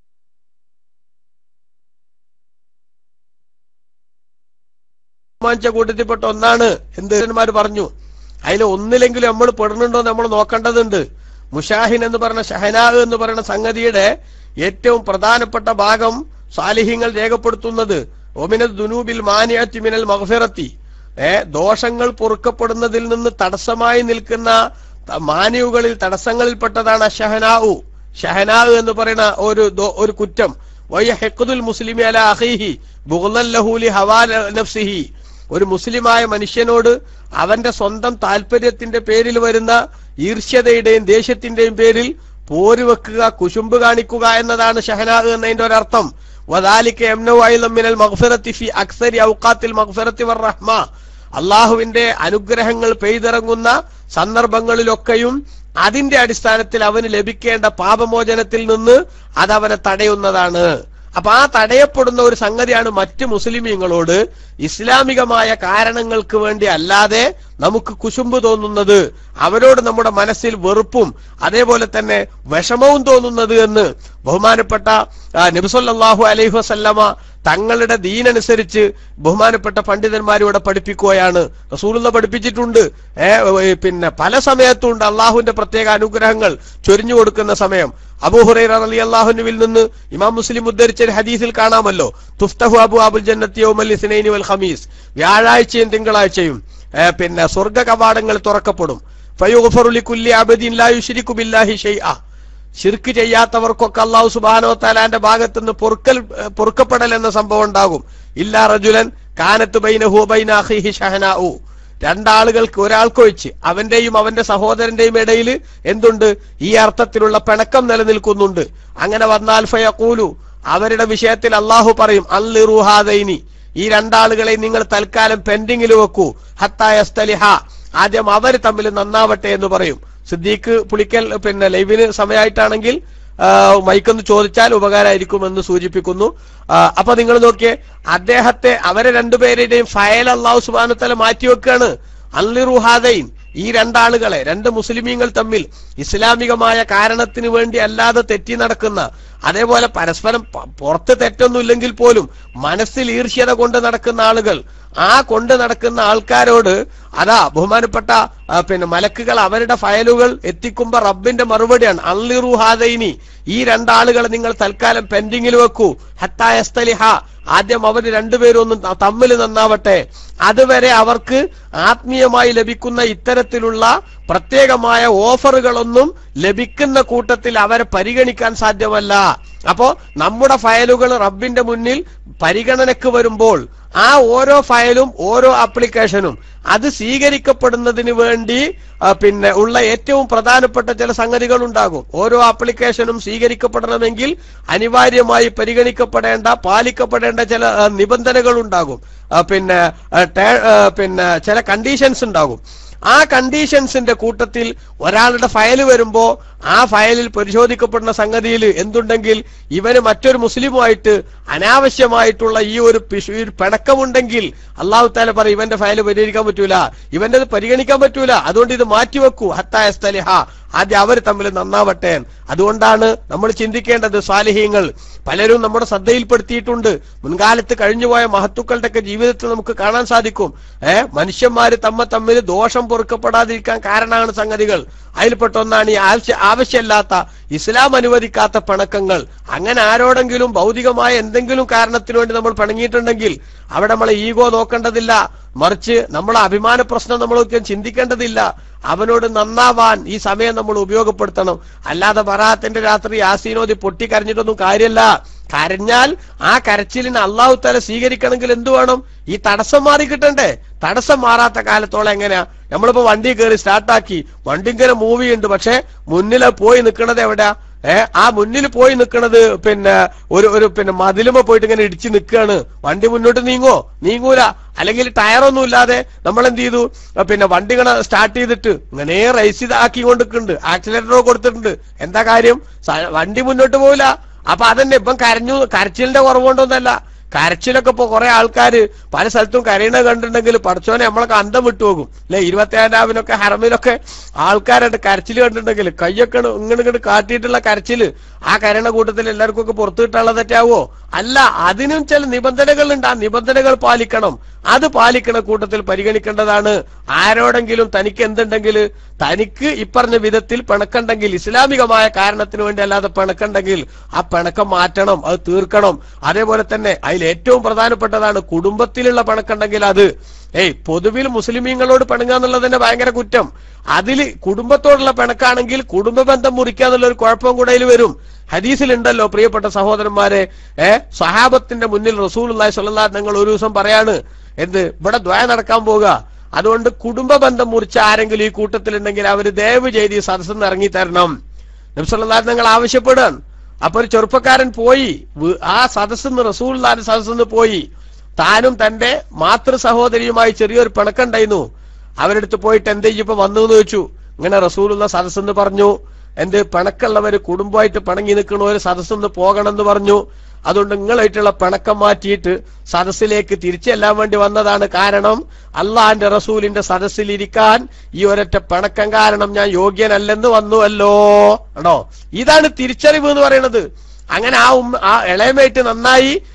തീരുമാനിച്ച കൂട്ടത്തിൽപ്പെട്ട ഒന്നാണ് എന്ത് പറഞ്ഞു അതിൽ ഒന്നിലെങ്കിലും നമ്മൾ പെടുന്നുണ്ടോ നമ്മൾ നോക്കേണ്ടതുണ്ട് മുഷാഹിൻ എന്ന് പറഞ്ഞ ഷഹനാഹ് എന്ന് പറയുന്ന സംഗതിയുടെ ഏറ്റവും പ്രധാനപ്പെട്ട ഭാഗം സാലിഹ്യങ്ങൾ രേഖപ്പെടുത്തുന്നത് ഒമിനൽ ദുനൂബിൽ മാനിയത്തി മിനൽ മഹഫിറത്തി ഏ ദോഷങ്ങൾ പൊറുക്കപ്പെടുന്നതിൽ നിന്ന് തടസ്സമായി നിൽക്കുന്ന ത- മാനിയുകളിൽ തടസ്സങ്ങളിൽപ്പെട്ടതാണ് ഷഹനാവു ഷഹനാവ് എന്ന് പറയുന്ന ഒരു ദോ- ഒരു കുറ്റം വയ്യ ഹെക്കുദുൽ മുസ്ലിമി അല അഹീഹി ബുഗലഹൂലി ഹവാ നഫ്സിഹി ഒരു മുസ്ലിമായ മനുഷ്യനോട് അവന്റെ സ്വന്തം താല്പര്യത്തിന്റെ പേരിൽ വരുന്ന ഈർഷ്യതയുടെയും ദേഷ്യത്തിന്റെയും പേരിൽ പോര് വെക്കുക കുശുമ്പ് കാണിക്കുക എന്നതാണ് ഷഹനാഹ് എന്നതിന്റെ ഒരർത്ഥം വദാലിക്ക് മിനൽ മഗ്ഫിറത്തി ഫി അക്സരി ഔഖാത്തിൽ മഗ്ഫിറത്തി വർ റഹ്മ അള്ളാഹുവിന്റെ അനുഗ്രഹങ്ങൾ പെയ്തിറങ്ങുന്ന സന്ദർഭങ്ങളിലൊക്കെയും അതിന്റെ അടിസ്ഥാനത്തിൽ അവന് ലഭിക്കേണ്ട പാപമോചനത്തിൽ നിന്ന് അതവനെ തടയുന്നതാണ് അപ്പൊ ആ തടയപ്പെടുന്ന ഒരു സംഗതിയാണ് മറ്റ് മുസ്ലിമീങ്ങളോട് ഇസ്ലാമികമായ കാരണങ്ങൾക്ക് വേണ്ടി അല്ലാതെ നമുക്ക് കുശുമ്പ് തോന്നുന്നത് അവരോട് നമ്മുടെ മനസ്സിൽ വെറുപ്പും അതേപോലെ തന്നെ വിഷമവും തോന്നുന്നത് എന്ന് ബഹുമാനപ്പെട്ട ആ, നബിസൊല്ലാഹു അലൈഹി വസല്ലമ തങ്ങളുടെ ദീനനുസരിച്ച് ബഹുമാനപ്പെട്ട പണ്ഡിതന്മാരിവിടെ പഠിപ്പിക്കുകയാണ് റസൂലുള്ള പഠിപ്പിച്ചിട്ടുണ്ട് ഏ, ഏ, പിന്നെ പല സമയത്തുണ്ട് അള്ളാഹുവിന്റെ പ്രത്യേക അനുഗ്രഹങ്ങൾ ചൊരിഞ്ഞു കൊടുക്കുന്ന സമയം അബൂഹുറൈറ അലി അള്ളാഹുനുവിൽ നിന്ന് ഇമാം മുസ്ലിം ഉദ്ധരിച്ച ഒരു ഹദീസിൽ കാണാമല്ലോ തുഫ്തഹു അബു അബുൽ ജന്നത്തി യൗമൽ ഇസ്നൈനി വൽ ഖമീസ് വ്യാഴാഴ്ചയും തിങ്കളാഴ്ചയും ഏ, പിന്നെ സ്വർഗ കവാടങ്ങൾ തുറക്കപ്പെടും ഫയുഗ്ഫറു ലികുല്ലി അബദിൻ ലാ യുശ്രികു ബില്ലാഹി ഷൈഅ ഷിർക്ക് ചെയ്യാത്തവർക്കൊക്കെ അള്ളാഹു സുബാനോ താലാന്റെ ഭാഗത്ത് നിന്ന് പൊറുക്കൽ ഏ, പൊറുക്കപ്പെടൽ എന്ന സംഭവം ഉണ്ടാകും ഇല്ലാ റജുലൻ കാനത്ത് ബൈനഹു ബൈന അഖീഹി ഷഹനാഉ രണ്ടാളുകൾക്ക് ഒരാൾക്കൊഴിച്ച് അവന്റെയും അവന്റെ സഹോദരന്റെയും ഇടയിൽ എന്തുണ്ട് ഈ അർത്ഥത്തിലുള്ള പിണക്കം നിലനിൽക്കുന്നുണ്ട് അങ്ങനെ വന്നാൽ ഫയഖൂലു അവരുടെ വിഷയത്തിൽ അള്ളാഹു പറയും അല്ലിറുഹാദൈനി ഈ രണ്ടാളുകളെ നിങ്ങൾ തൽക്കാലം പെൻഡിങ്ങിൽ വെക്കൂ ഹത്തായസ്തലിഹ ആദ്യം അവർ തമ്മിൽ നന്നാവട്ടെ എന്ന് പറയും സിദ്ദീഖ് പുളിക്കൽ പിന്നെ ലൈവിന് സമയമായിട്ടാണെങ്കിൽ ആ, മൈക്കൊന്ന് ചോദിച്ചാൽ ഉപകാരമായിരിക്കുമെന്ന് സൂചിപ്പിക്കുന്നു ആ, അപ്പൊ നിങ്ങൾ നോക്കിയേ അദ്ദേഹത്തെ അവരെ രണ്ടുപേരുടെയും ഫയൽ അള്ളാഹു സുബാനത്തല മാറ്റിവെക്കാണ് അൻലിറുഹാദൈൻ ഈ രണ്ടാളുകളെ രണ്ട് മുസ്ലിമീങ്ങൾ തമ്മിൽ ഇസ്ലാമികമായ കാരണത്തിന് വേണ്ടി അല്ലാതെ തെറ്റി നടക്കുന്ന അതേപോലെ പരസ്പരം പ- പുറത്ത് തെറ്റൊന്നുമില്ലെങ്കിൽ പോലും മനസ്സിൽ ഈർഷ്യത കൊണ്ട് നടക്കുന്ന ആളുകൾ ആ കൊണ്ട് നടക്കുന്ന ആൾക്കാരോട് അതാ ബഹുമാനപ്പെട്ട ആ, പിന്നെ മലക്കുകൾ അവരുടെ ഫയലുകൾ എത്തിക്കുമ്പോ റബ്ബിന്റെ മറുപടിയാണ് അള്ളിറുഹാദൈനി ഈ രണ്ടാളുകളെ നിങ്ങൾ തൽക്കാലം പെൻഡിങ്ങിൽ വെക്കൂ ഹത്തായസ്തലിഹ ആദ്യം അവർ രണ്ടുപേരും ഒന്ന് ത- തമ്മിൽ നന്നാവട്ടെ അതുവരെ അവർക്ക് ആത്മീയമായി ലഭിക്കുന്ന ഇത്തരത്തിലുള്ള പ്രത്യേകമായ ഓഫറുകളൊന്നും ലഭിക്കുന്ന കൂട്ടത്തിൽ അവരെ പരിഗണിക്കാൻ സാധ്യമല്ല അപ്പോ നമ്മുടെ ഫയലുകൾ റബ്ബിന്റെ മുന്നിൽ പരിഗണനക്ക് വരുമ്പോൾ ആ ഓരോ ഫയലും ഓരോ ആപ്ലിക്കേഷനും അത് സ്വീകരിക്കപ്പെടുന്നതിന് വേണ്ടി ആ, പിന്നെ ഉള്ള ഏറ്റവും പ്രധാനപ്പെട്ട ചില സംഗതികൾ ഉണ്ടാകും ഓരോ ആപ്ലിക്കേഷനും സ്വീകരിക്കപ്പെടണമെങ്കിൽ അനിവാര്യമായി പരിഗണിക്കപ്പെടേണ്ട പാലിക്കപ്പെടേണ്ട ചില ആ, നിബന്ധനകൾ ഉണ്ടാകും ആ, പിന്നെ ആ, ടേ- ആ, പിന്നെ ചില കണ്ടീഷൻസ് ഉണ്ടാകും ആ കണ്ടീഷൻസിന്റെ കൂട്ടത്തിൽ ഒരാളുടെ ഫയൽ വരുമ്പോ ആ ഫയലിൽ പരിശോധിക്കപ്പെടുന്ന സംഗതിയിൽ എന്തുണ്ടെങ്കിൽ ഇവന് മറ്റൊരു മുസ്ലിമുമായിട്ട് അനാവശ്യമായിട്ടുള്ള ഈ ഒരു പിശു- ഈ ഒരു പിണക്കമുണ്ടെങ്കിൽ അള്ളാഹു താല പറയും ഇവന്റെ ഫയൽ പരിഹരിക്കാൻ പറ്റൂല ഇവന്റെ പരിഗണിക്കാൻ പറ്റൂല അതുകൊണ്ട് ഇത് മാറ്റിവെക്കൂ ഹത്തായ സ്ഥലിഹ ആദ്യം അവർ തമ്മിൽ നന്നാവട്ടെ അതുകൊണ്ടാണ് നമ്മൾ ചിന്തിക്കേണ്ടത് സ്വാലിഹീങ്ങൾ പലരും നമ്മുടെ ശ്രദ്ധയിൽപ്പെടുത്തിയിട്ടുണ്ട് മുൻകാലത്ത് കഴിഞ്ഞുപോയ മഹത്തുക്കളുടെ ഒക്കെ ജീവിതത്തിൽ നമുക്ക് കാണാൻ സാധിക്കും ഏ മനുഷ്യന്മാര് തമ്മ തമ്മിൽ ദോഷം പൊറുക്കപ്പെടാതിരിക്കാൻ കാരണമാണ് സംഗതികൾ അതിൽപ്പെട്ട ഒന്നാണ് ഈ ആവശ്യ ആവശ്യമില്ലാത്ത ഇസ്ലാം അനുവദിക്കാത്ത പിണക്കങ്ങൾ അങ്ങനെ ആരോടെങ്കിലും ഭൗതികമായ എന്തെങ്കിലും കാരണത്തിന് വേണ്ടി നമ്മൾ പിണങ്ങിയിട്ടുണ്ടെങ്കിൽ അവിടെ നമ്മളെ ഈഗോ നോക്കേണ്ടതില്ല മറിച്ച് നമ്മളെ അഭിമാന പ്രശ്നം നമ്മളൊക്കെ ചിന്തിക്കേണ്ടതില്ല അവനോട് നന്നാവാൻ ഈ സമയം നമ്മൾ ഉപയോഗപ്പെടുത്തണം അല്ലാതെ ബറാത്തിന്റെ രാത്രി യാസീനോദി പൊട്ടിക്കരഞ്ഞിട്ടൊന്നും കാര്യമല്ല കരഞ്ഞാൽ ആ കരച്ചിലിന് അള്ളാഹു തല സ്വീകരിക്കണമെങ്കിൽ എന്തു വേണം ഈ തടസ്സം മാറി കിട്ടണ്ടേ തടസ്സം മാറാത്ത കാലത്തോളം എങ്ങനെയാ നമ്മളിപ്പോ വണ്ടി കയറി സ്റ്റാർട്ടാക്കി വണ്ടി ഇങ്ങനെ മൂവ് ചെയ്യുന്നുണ്ട് പക്ഷെ മുന്നിൽ പോയി നിൽക്കുന്നത് എവിടെയാ ഏ ആ മുന്നിൽ പോയി നിൽക്കുന്നത് പിന്നെ ഒരു ഒരു പിന്നെ മതിലുമ പോയിട്ട് ഇങ്ങനെ ഇടിച്ച് നിൽക്കുകയാണ് വണ്ടി മുന്നോട്ട് നീങ്ങോ നീങ്ങൂല അല്ലെങ്കിൽ ടയറൊന്നും ഇല്ലാതെ നമ്മൾ എന്ത് ചെയ്തു ആ, പിന്നെ വണ്ടി ഇങ്ങനെ സ്റ്റാർട്ട് ചെയ്തിട്ട് ഇങ്ങനെ റൈസ് ചെയ്ത് ആക്കിക്കൊണ്ട് നിൽക്കുന്നുണ്ട് ആക്സിലേറ്ററോ കൊടുത്തിട്ടുണ്ട് എന്താ കാര്യം സ- വണ്ടി മുന്നോട്ട് പോവില്ല അപ്പൊ അതന്നെ ഇപ്പം കരഞ്ഞു കരച്ചിലിന്റെ കുറവുകൊണ്ടൊന്നല്ല കരച്ചിലൊക്കെ ഇപ്പൊ കുറെ ആൾക്കാര് പല സ്ഥലത്തും കരയണ കണ്ടിട്ടുണ്ടെങ്കിൽ പഠിച്ചോനെ നമ്മളൊക്കെ അന്തം വിട്ടുപോകും അല്ലെ ഇരുപത്തിയേഴാം രാവിനൊക്കെ ഹറമിലൊക്കെ ആൾക്കാരായിട്ട് കരച്ചിൽ കണ്ടിട്ടുണ്ടെങ്കിൽ കയ്യൊക്കെ ഇങ്ങനെ ഇങ്ങോട്ട് കാട്ടിയിട്ടുള്ള കരച്ചില് ആ കരയണ കൂട്ടത്തിൽ എല്ലാവർക്കും ഒക്കെ പുറത്തു കിട്ടാനുള്ള തെറ്റാവോ അല്ല അതിനും ചില നിബന്ധനകളുണ്ട് ആ നിബന്ധനകൾ പാലിക്കണം അത് പാലിക്കണ കൂട്ടത്തിൽ പരിഗണിക്കേണ്ടതാണ് ആരോടെങ്കിലും തനിക്ക് എന്തുണ്ടെങ്കിൽ തനിക്ക് ഇപ്പറഞ്ഞ വിധത്തിൽ പിണക്കുണ്ടെങ്കിൽ ഇസ്ലാമികമായ കാരണത്തിന് വേണ്ടി അല്ലാതെ പിണക്കുണ്ടെങ്കിൽ ആ പിണക്കം മാറ്റണം അത് തീർക്കണം അതേപോലെ തന്നെ അതിൽ ഏറ്റവും പ്രധാനപ്പെട്ടതാണ് കുടുംബത്തിലുള്ള പിണക്കുണ്ടെങ്കിൽ അത് ഏയ് പൊതുവിൽ മുസ്ലിമീങ്ങളോട് പിണങ്ങുക എന്നുള്ളത് തന്നെ ഭയങ്കര കുറ്റം അതിൽ കുടുംബത്തോടുള്ള പിണക്കാണെങ്കിൽ കുടുംബ ബന്ധം മുറിക്കുക എന്നുള്ള ഒരു കുഴപ്പം കൂടെ അതിൽ വരും ഹദീസിലുണ്ടല്ലോ പ്രിയപ്പെട്ട സഹോദരന്മാരെ ഏ സഹാബത്തിന്റെ മുന്നിൽ റസൂൽ അള്ളാഹി സ്വല്ലാ നിങ്ങൾ ഒരു ദിവസം പറയാണ് എന്ത് ഇവിടെ ദ്വയ നടക്കാൻ പോവുക അതുകൊണ്ട് കുടുംബ ബന്ധം മുറിച്ച ആരെങ്കിലും ഈ കൂട്ടത്തിലുണ്ടെങ്കിൽ അവര് ദയവ് ചെയ്ത് ഈ സദസ്സിൽ നിന്ന് ഇറങ്ങി തരണം നബ്സല്ലാ നിങ്ങൾ ആവശ്യപ്പെടാൻ അപ്പൊ ഒരു ചെറുപ്പക്കാരൻ പോയി വ്- ആ സദസ്സിൽ നിന്ന് റസൂൽ സദസ്സിൽ നിന്ന് പോയി താനും തന്റെ മാതൃ സഹോദരിയുമായി ചെറിയൊരു പിണക്കുണ്ടായിരുന്നു അവരെടുത്ത് പോയിട്ട് എന്തേ ഇപ്പൊ വന്നു എന്ന് ചോദിച്ചു ഇങ്ങനെ റസൂലുള്ള സദസ്സെന്ന് പറഞ്ഞു എന്ത് പിണക്കുള്ളവര് കുടുംബമായിട്ട് പിണങ്ങി നിൽക്കണ ഒരു സദസ്സെന്ന് പോകണമെന്ന് പറഞ്ഞു അതുകൊണ്ട് നിങ്ങളായിട്ടുള്ള പിണക്കം മാറ്റിയിട്ട് സദസ്സിലേക്ക് തിരിച്ചെല്ലാൻ വേണ്ടി വന്നതാണ് കാരണം അള്ളാന്റെ റസൂലിന്റെ സദസ്സിൽ ഇരിക്കാൻ ഈ ഒരൊറ്റ പിണക്കം കാരണം ഞാൻ യോഗ്യനല്ലെന്ന് വന്നുവല്ലോ ആണോ ഇതാണ് തിരിച്ചറിവ് എന്ന് പറയുന്നത് അങ്ങനെ ആ ഉമ്മ ആ ഇളയമേറ്റ് നന്നായി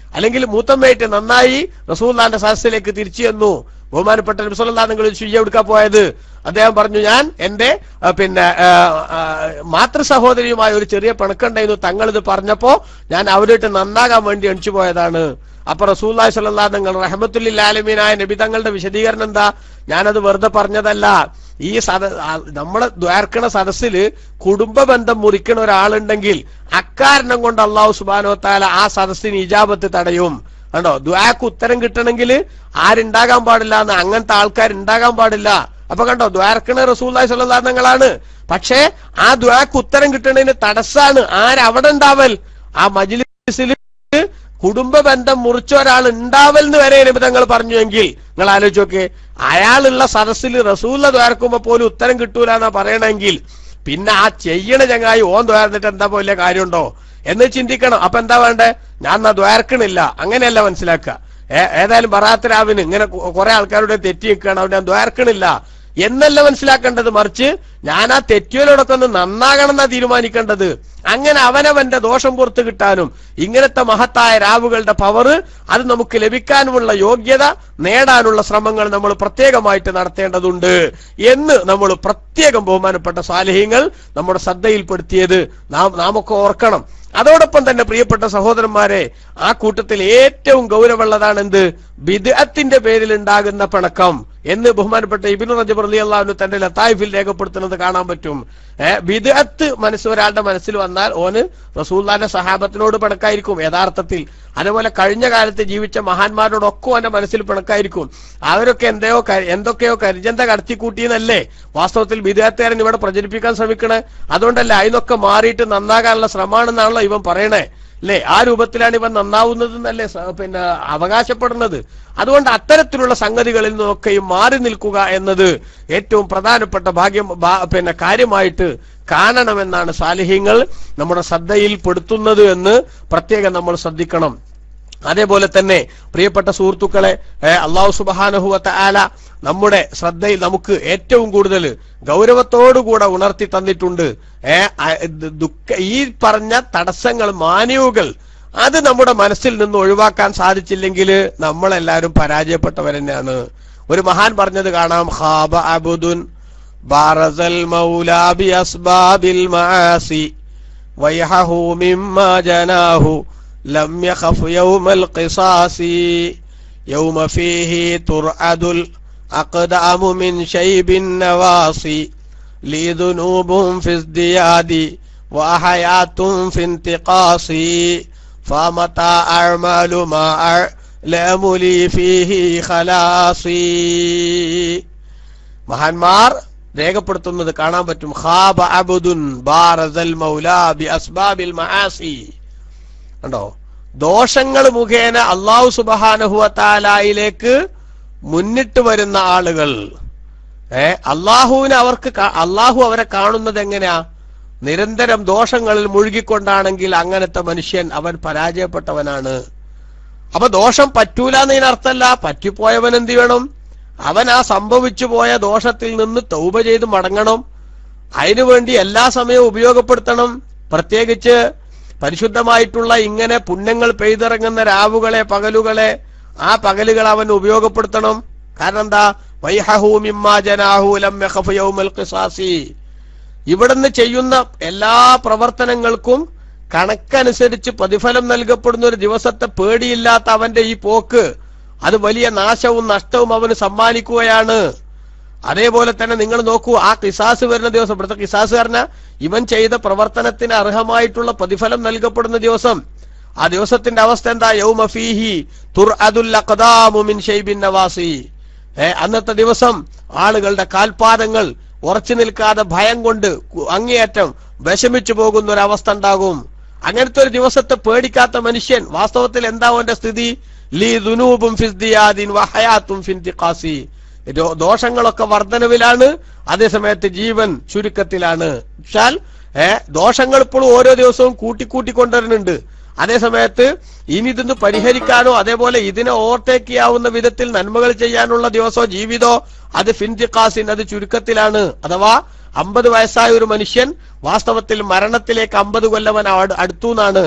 അല്ലെങ്കിൽ മൂത്തമ്മയായിട്ട് നന്നായി റസൂല്ലാന്റെ സദസ്സിലേക്ക് തിരിച്ചു ചെന്നു ബഹുമാനപ്പെട്ട നബിസ്വല്ലാ നിങ്ങൾ ശുചി എടുക്കാൻ പോയത് അദ്ദേഹം പറഞ്ഞു ഞാൻ എന്റെ ആ, പിന്നെ ആ, ആ, മാതൃ സഹോദരിയുമായ ഒരു ചെറിയ പിണക്കുണ്ടായിരുന്നു തങ്ങൾ ഇത് പറഞ്ഞപ്പോ ഞാൻ അവരുമായിട്ട് നന്നാകാൻ വേണ്ടി എണിച്ചു പോയതാണ് അപ്പൊ റസൂല്ലായി സല്ലാ നിങ്ങൾ റഹമത്തുല്ലാലമീനായ നബി തങ്ങളുടെ വിശദീകരണം എന്താ ഞാനത് വെറുതെ പറഞ്ഞതല്ല ഈ സദ ആ, നമ്മളെ ദ്വാർക്കണ സദസ്സില് കുടുംബ ബന്ധം മുറിക്കണ ഒരാളുണ്ടെങ്കിൽ അക്കാരണം കൊണ്ട് അള്ളാഹു സുബാനോ താല ആ സദസ്സിന് ഇജാബത്ത് തടയും കണ്ടോ ദ്വാക്ക് ഉത്തരം കിട്ടണമെങ്കിൽ ആരുണ്ടാകാൻ പാടില്ല എന്ന് അങ്ങനത്തെ ആൾക്കാർ ഉണ്ടാകാൻ പാടില്ല അപ്പൊ കണ്ടോ ദ്വാരക്കണ റസൂല്ലായി സ്വല്ലാങ്ങളാണ് പക്ഷേ ആ ദ്വാക്ക് ഉത്തരം കിട്ടണതിന് തടസ്സാണ് ആരവിടെ ഉണ്ടാവൽ ആ മജിലിസിൽ കുടുംബ ബന്ധം മുറിച്ച ഒരാൾ ഉണ്ടാവൽ എന്ന് വരെ നിമിതങ്ങൾ പറഞ്ഞുവെങ്കിൽ നിങ്ങൾ ആലോചിച്ച് നോക്കേ അയാളുള്ള സദസ്സിൽ റസൂല ദ്വാരക്കുമ്പോ പോലും ഉത്തരം കിട്ടൂല എന്നാ പറയണമെങ്കിൽ പിന്നെ ആ ചെയ്യണ ചങ്ങായി ഓൻ ദ്വാരന്നിട്ട് എന്താ പോലെ കാര്യമുണ്ടോ എന്ന് ചിന്തിക്കണം അപ്പൊ എന്താ വേണ്ടേ ഞാൻ എന്നാ ദ്വാരക്കണില്ല അങ്ങനെയല്ല മനസ്സിലാക്കുക ഏ- ഏതായാലും ബറാത്തരാവിന് ഇങ്ങനെ കു- കുറെ ആൾക്കാരുടെ തെറ്റി നിൽക്കുകയാണ് അവിടെ ഞാൻ ദ്വാരക്കണില്ല എന്നല്ല മനസ്സിലാക്കേണ്ടത് മറിച്ച് ഞാൻ ആ തെറ്റിയലോടൊക്കെ ഒന്ന് നന്നാകണം എന്നാ തീരുമാനിക്കേണ്ടത് അങ്ങനെ അവനവന്റെ ദോഷം പുറത്തു കിട്ടാനും ഇങ്ങനത്തെ മഹത്തായ രാവുകളുടെ പവറ് അത് നമുക്ക് ലഭിക്കാനുമുള്ള യോഗ്യത നേടാനുള്ള ശ്രമങ്ങൾ നമ്മൾ പ്രത്യേകമായിട്ട് നടത്തേണ്ടതുണ്ട് എന്ന് നമ്മൾ പ്രത്യേകം ബഹുമാനപ്പെട്ട സാലിഹ്യങ്ങൾ നമ്മുടെ ശ്രദ്ധയിൽപ്പെടുത്തിയത് നാം നാമൊക്കെ ഓർക്കണം അതോടൊപ്പം തന്നെ പ്രിയപ്പെട്ട സഹോദരന്മാരെ ആ കൂട്ടത്തിൽ ഏറ്റവും ഗൗരവമുള്ളതാണ് എന്ത് ബിദ്അത്തിന്റെ പേരിൽ ഉണ്ടാകുന്ന പിണക്കം എന്ന് ബഹുമാനപ്പെട്ട ഇബിനു റജബ് റലി അള്ളാഹു തന്റെ ലത്തായിഫിൽ രേഖപ്പെടുത്തുന്നത് കാണാൻ പറ്റും ഏഹ് ബിദ്അത്ത് മനസ്സ് ഒരാളുടെ മനസ്സിൽ വന്നാൽ ഓന് റസൂല്ലാന്റെ സഹാബത്തിനോട് പിണക്കായിരിക്കും യഥാർത്ഥത്തിൽ അതുപോലെ കഴിഞ്ഞ കാലത്ത് ജീവിച്ച മഹാന്മാരോടൊക്കെ ഓന്റെ മനസ്സിൽ പിണക്കായിരിക്കും അവരൊക്കെ എന്തെയോ ക- എന്തൊക്കെയോ കരിജന്ത കടത്തിക്കൂട്ടിയെന്നല്ലേ വാസ്തവത്തിൽ വിദ്യാർത്ഥികാരൻ ഇവിടെ പ്രചരിപ്പിക്കാൻ ശ്രമിക്കണേ അതുകൊണ്ടല്ല അതിനൊക്കെ മാറിയിട്ട് നന്നാകാനുള്ള ശ്രമമാണെന്നാണല്ലോ ഇവൻ പറയണേ അല്ലേ ആ രൂപത്തിലാണ് ഇവൻ നന്നാവുന്നത് എന്നല്ലേ സ- പിന്നെ അവകാശപ്പെടുന്നത് അതുകൊണ്ട് അത്തരത്തിലുള്ള സംഗതികളിൽ നിന്നൊക്കെയും മാറി നിൽക്കുക എന്നത് ഏറ്റവും പ്രധാനപ്പെട്ട ഭാഗ്യം ഭാ- പിന്നെ കാര്യമായിട്ട് കാണണമെന്നാണ് സാലിഹ്യങ്ങൾ നമ്മുടെ ശ്രദ്ധയിൽപ്പെടുത്തുന്നത് എന്ന് പ്രത്യേകം നമ്മൾ ശ്രദ്ധിക്കണം അതേപോലെ തന്നെ പ്രിയപ്പെട്ട സുഹൃത്തുക്കളെ ഏ, അള്ളാഹു സുബാനഹുവത്ത ആല നമ്മുടെ ശ്രദ്ധയിൽ നമുക്ക് ഏറ്റവും കൂടുതൽ ഗൗരവത്തോടുകൂടെ ഉണർത്തി തന്നിട്ടുണ്ട് ഏ അ- ദ- ദുഃഖ ഈ പറഞ്ഞ തടസ്സങ്ങൾ മാന്യവുകൾ അത് നമ്മുടെ മനസ്സിൽ നിന്ന് ഒഴിവാക്കാൻ സാധിച്ചില്ലെങ്കിൽ നമ്മളെല്ലാവരും പരാജയപ്പെട്ടവർ തന്നെയാണ് ഒരു മഹാൻ പറഞ്ഞത് കാണാം ഖാബ അബുദുൻ ബാറസൽ മൗലാബി അസ്ബാബിൽ മാസി ويحه مما جناه لم يخف يوم القصاص يوم فيه ترعد الأقدام من شيب النواصي لي ذنوب في ازدياد وحياة في انتقاص فمتى أعمال ما أعلم لي فيه خلاصي മഹാന്മാർ രേഖപ്പെടുത്തുന്നത് കാണാൻ പറ്റും ഖാബ അബുദുൻ ബാറസൽ മൗലാ ബി അസ്ബാബിൽ മആസി കണ്ടോ ദോഷങ്ങൾ മുഖേന അള്ളാഹു സുബഹാനഹുവത്താലായിലേക്ക് മുന്നിട്ട് വരുന്ന ആളുകൾ ഏ അള്ളാഹുവിനെ അവർക്ക് കാ- അള്ളാഹു അവരെ കാണുന്നത് എങ്ങനെയാ നിരന്തരം ദോഷങ്ങളിൽ മുഴുകിക്കൊണ്ടാണെങ്കിൽ അങ്ങനത്തെ മനുഷ്യൻ അവൻ പരാജയപ്പെട്ടവനാണ് അപ്പൊ ദോഷം പറ്റൂല എന്നതിനർത്ഥമല്ല പറ്റിപ്പോയവൻ എന്ത് വേണം അവൻ ആ സംഭവിച്ചു പോയ ദോഷത്തിൽ നിന്ന് തൗബ ചെയ്ത് മടങ്ങണം അതിനുവേണ്ടി എല്ലാ സമയവും ഉപയോഗപ്പെടുത്തണം പ്രത്യേകിച്ച് പരിശുദ്ധമായിട്ടുള്ള ഇങ്ങനെ പുണ്യങ്ങൾ പെയ്തിറങ്ങുന്ന രാവുകളെ പകലുകളെ ആ പകലുകൾ അവൻ ഉപയോഗപ്പെടുത്തണം കാരണം എന്താ വൈഹഹൂ മിമ്മാ ജനാഹു ലം യഖഫ് യൗമൽ ഖിസാസി ഇവിടുന്ന് ചെയ്യുന്ന എല്ലാ പ്രവർത്തനങ്ങൾക്കും കണക്കനുസരിച്ച് പ്രതിഫലം നൽകപ്പെടുന്ന ഒരു ദിവസത്തെ പേടിയില്ലാത്ത അവന്റെ ഈ പോക്ക് അത് വലിയ നാശവും നഷ്ടവും അവന് സമ്മാനിക്കുകയാണ് അതേപോലെ തന്നെ നിങ്ങൾ നോക്കൂ ആ കിസാസ് വരുന്ന ദിവസം ഇവിടുത്തെ കിസാസ് പറഞ്ഞ ഇവൻ ചെയ്ത പ്രവർത്തനത്തിന് അർഹമായിട്ടുള്ള പ്രതിഫലം നൽകപ്പെടുന്ന ദിവസം ആ ദിവസത്തിന്റെ അവസ്ഥ എന്താ യൗമഫീഹി തുർ അതുൽ മിൻ ഷൈബിൻ നവാസി ഏ, അന്നത്തെ ദിവസം ആളുകളുടെ കാൽപാദങ്ങൾ ഉറച്ചു നിൽക്കാതെ ഭയം കൊണ്ട് കു- അങ്ങേയറ്റം വിഷമിച്ചു പോകുന്ന ഒരു അവസ്ഥ ഉണ്ടാകും അങ്ങനത്തെ ഒരു ദിവസത്തെ പേടിക്കാത്ത മനുഷ്യൻ വാസ്തവത്തിൽ എന്താ അവന്റെ സ്ഥിതി ലീ ദുനൂബും ഫിസ്ദിയാദിൻ വഹയാത്തും ഫിൻതിഖാസി ദോ- ദോഷങ്ങളൊക്കെ വർധനവിലാണ് അതേസമയത്ത് ജീവൻ ചുരുക്കത്തിലാണ് പക്ഷാൽ ഏ ദോഷങ്ങൾ ഇപ്പോഴും ഓരോ ദിവസവും കൂട്ടിക്കൂട്ടി കൊണ്ടുവരുന്നുണ്ട് അതേസമയത്ത് ഇനി ഇതൊന്ന് പരിഹരിക്കാനോ അതേപോലെ ഇതിനെ ഓവർടേക്ക് ചെയ്യാവുന്ന വിധത്തിൽ നന്മകൾ ചെയ്യാനുള്ള ദിവസമോ ജീവിതോ അത് ഫിൻതിഖാസിൻ അത് ചുരുക്കത്തിലാണ് അഥവാ അമ്പത് വയസ്സായ ഒരു മനുഷ്യൻ വാസ്തവത്തിൽ മരണത്തിലേക്ക് അമ്പത് കൊല്ലവൻ അടുത്തു എന്നാണ്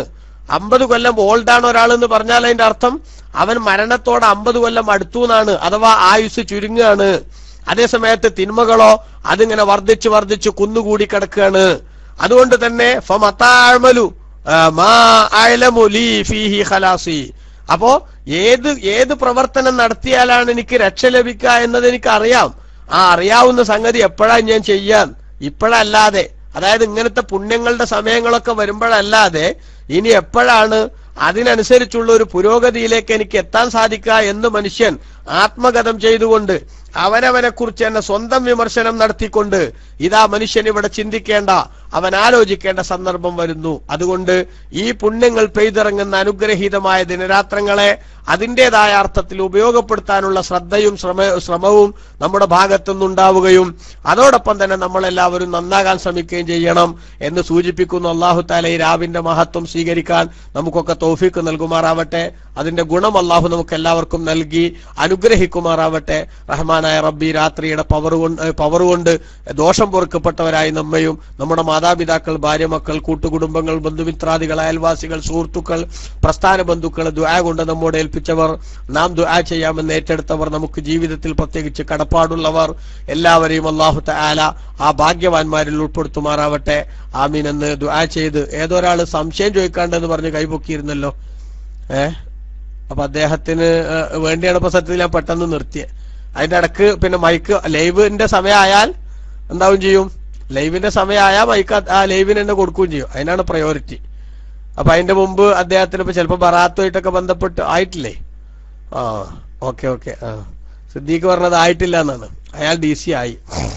അമ്പത് കൊല്ലം ഓൾഡാണ് ഒരാൾ എന്ന് പറഞ്ഞാൽ അതിന്റെ അർത്ഥം അവൻ മരണത്തോട് അമ്പത് കൊല്ലം അടുത്തു എന്നാണ് അഥവാ ആയുസ് ചുരുങ്ങുകയാണ് അതേസമയത്ത് തിന്മകളോ അതിങ്ങനെ വർദ്ധിച്ച് വർദ്ധിച്ച് കുന്നുകൂടി കിടക്കുകയാണ് അതുകൊണ്ട് തന്നെ ഫമത്താഴ്മലു മാ അയലമു ലീ ഫീഹി ഖലാസി അപ്പോ ഏത് ഏത് പ്രവർത്തനം നടത്തിയാലാണ് എനിക്ക് രക്ഷ ലഭിക്കുക എന്നത് എനിക്ക് അറിയാം ആ അറിയാവുന്ന സംഗതി എപ്പോഴാ ഞാൻ ചെയ്യാൻ ഇപ്പോഴല്ലാതെ അതായത് ഇങ്ങനത്തെ പുണ്യങ്ങളുടെ സമയങ്ങളൊക്കെ വരുമ്പോഴല്ലാതെ ഇനി എപ്പോഴാണ് അതിനനുസരിച്ചുള്ള ഒരു പുരോഗതിയിലേക്ക് എനിക്ക് എത്താൻ സാധിക്കുക എന്ന് മനുഷ്യൻ ആത്മഗതം ചെയ്തുകൊണ്ട് അവനവനെ കുറിച്ച് തന്നെ സ്വന്തം വിമർശനം നടത്തിക്കൊണ്ട് ഇതാ മനുഷ്യൻ ഇവിടെ ചിന്തിക്കേണ്ട അവൻ ആലോചിക്കേണ്ട സന്ദർഭം വരുന്നു അതുകൊണ്ട് ഈ പുണ്യങ്ങൾ പെയ്തിറങ്ങുന്ന അനുഗ്രഹീതമായ ദിനരാത്രങ്ങളെ അതിൻ്റെതായ അർത്ഥത്തിൽ ഉപയോഗപ്പെടുത്താനുള്ള ശ്രദ്ധയും ശ്രമ ശ്രമവും നമ്മുടെ ഭാഗത്തുനിന്നുണ്ടാവുകയും അതോടൊപ്പം തന്നെ നമ്മളെല്ലാവരും നന്നാകാൻ ശ്രമിക്കുകയും ചെയ്യണം എന്ന് സൂചിപ്പിക്കുന്നു അള്ളാഹു താല ഈ രാവിന്റെ മഹത്വം സ്വീകരിക്കാൻ നമുക്കൊക്കെ തൗഫീക്ക് നൽകുമാറാവട്ടെ അതിന്റെ ഗുണം അള്ളാഹു നമുക്ക് എല്ലാവർക്കും നൽകി അനുഗ്രഹിക്കുമാറാവട്ടെ റഹ്മാനായ റബ്ബി രാത്രിയുടെ പവർ കൊണ്ട് പവർ കൊണ്ട് ദോഷം പൊറുക്കപ്പെട്ടവരായി നമ്മയും നമ്മുടെ മാതാപിതാക്കൾ ഭാര്യ മക്കൾ കൂട്ടുകുടുംബങ്ങൾ ബന്ധുമിത്രാദികൾ അയൽവാസികൾ സുഹൃത്തുക്കൾ പ്രസ്ഥാന ബന്ധുക്കൾ ദുആ കൊണ്ട് നമ്മോട് ഏൽപ്പിച്ചവർ നാം ദുആ ചെയ്യാമെന്ന് ഏറ്റെടുത്തവർ നമുക്ക് ജീവിതത്തിൽ പ്രത്യേകിച്ച് കടപ്പാടുള്ളവർ എല്ലാവരെയും അള്ളാഹു തആല ആ ഭാഗ്യവാന്മാരിൽ ഉൾപ്പെടുത്തുമാറാവട്ടെ ആമീൻ എന്ന് ദുആ ചെയ്ത് ഏതൊരാള് സംശയം ചോദിക്കാണ്ടെന്ന് പറഞ്ഞ് കൈപൊക്കിയിരുന്നല്ലോ ഏ അപ്പൊ അദ്ദേഹത്തിന് ഏഹ്, വേണ്ടിയാണ് ഇപ്പൊ സത്യത്തിൽ ഞാൻ പെട്ടെന്ന് നിർത്തിയത് അതിന്റെ ഇടക്ക് പിന്നെ മൈക്ക് ലൈവിന്റെ സമയമായാൽ എന്താവും ചെയ്യും ലൈവിന്റെ സമയമായാൽ മൈക്ക് അത് ആ ലൈവിന് തന്നെ കൊടുക്കുകയും ചെയ്യും അതിനാണ് പ്രയോറിറ്റി അപ്പൊ അതിന്റെ മുമ്പ് അദ്ദേഹത്തിന് ഇപ്പൊ ചിലപ്പോ ബറാത്തുമായിട്ടൊക്കെ ബന്ധപ്പെട്ട് ആയിട്ടില്ലേ ആ ഓക്കെ ഓക്കെ ആ സിദ്ദീഖ് പറഞ്ഞത് ആയിട്ടില്ല എന്നാണ് അയാൾ ഡി സി ആയി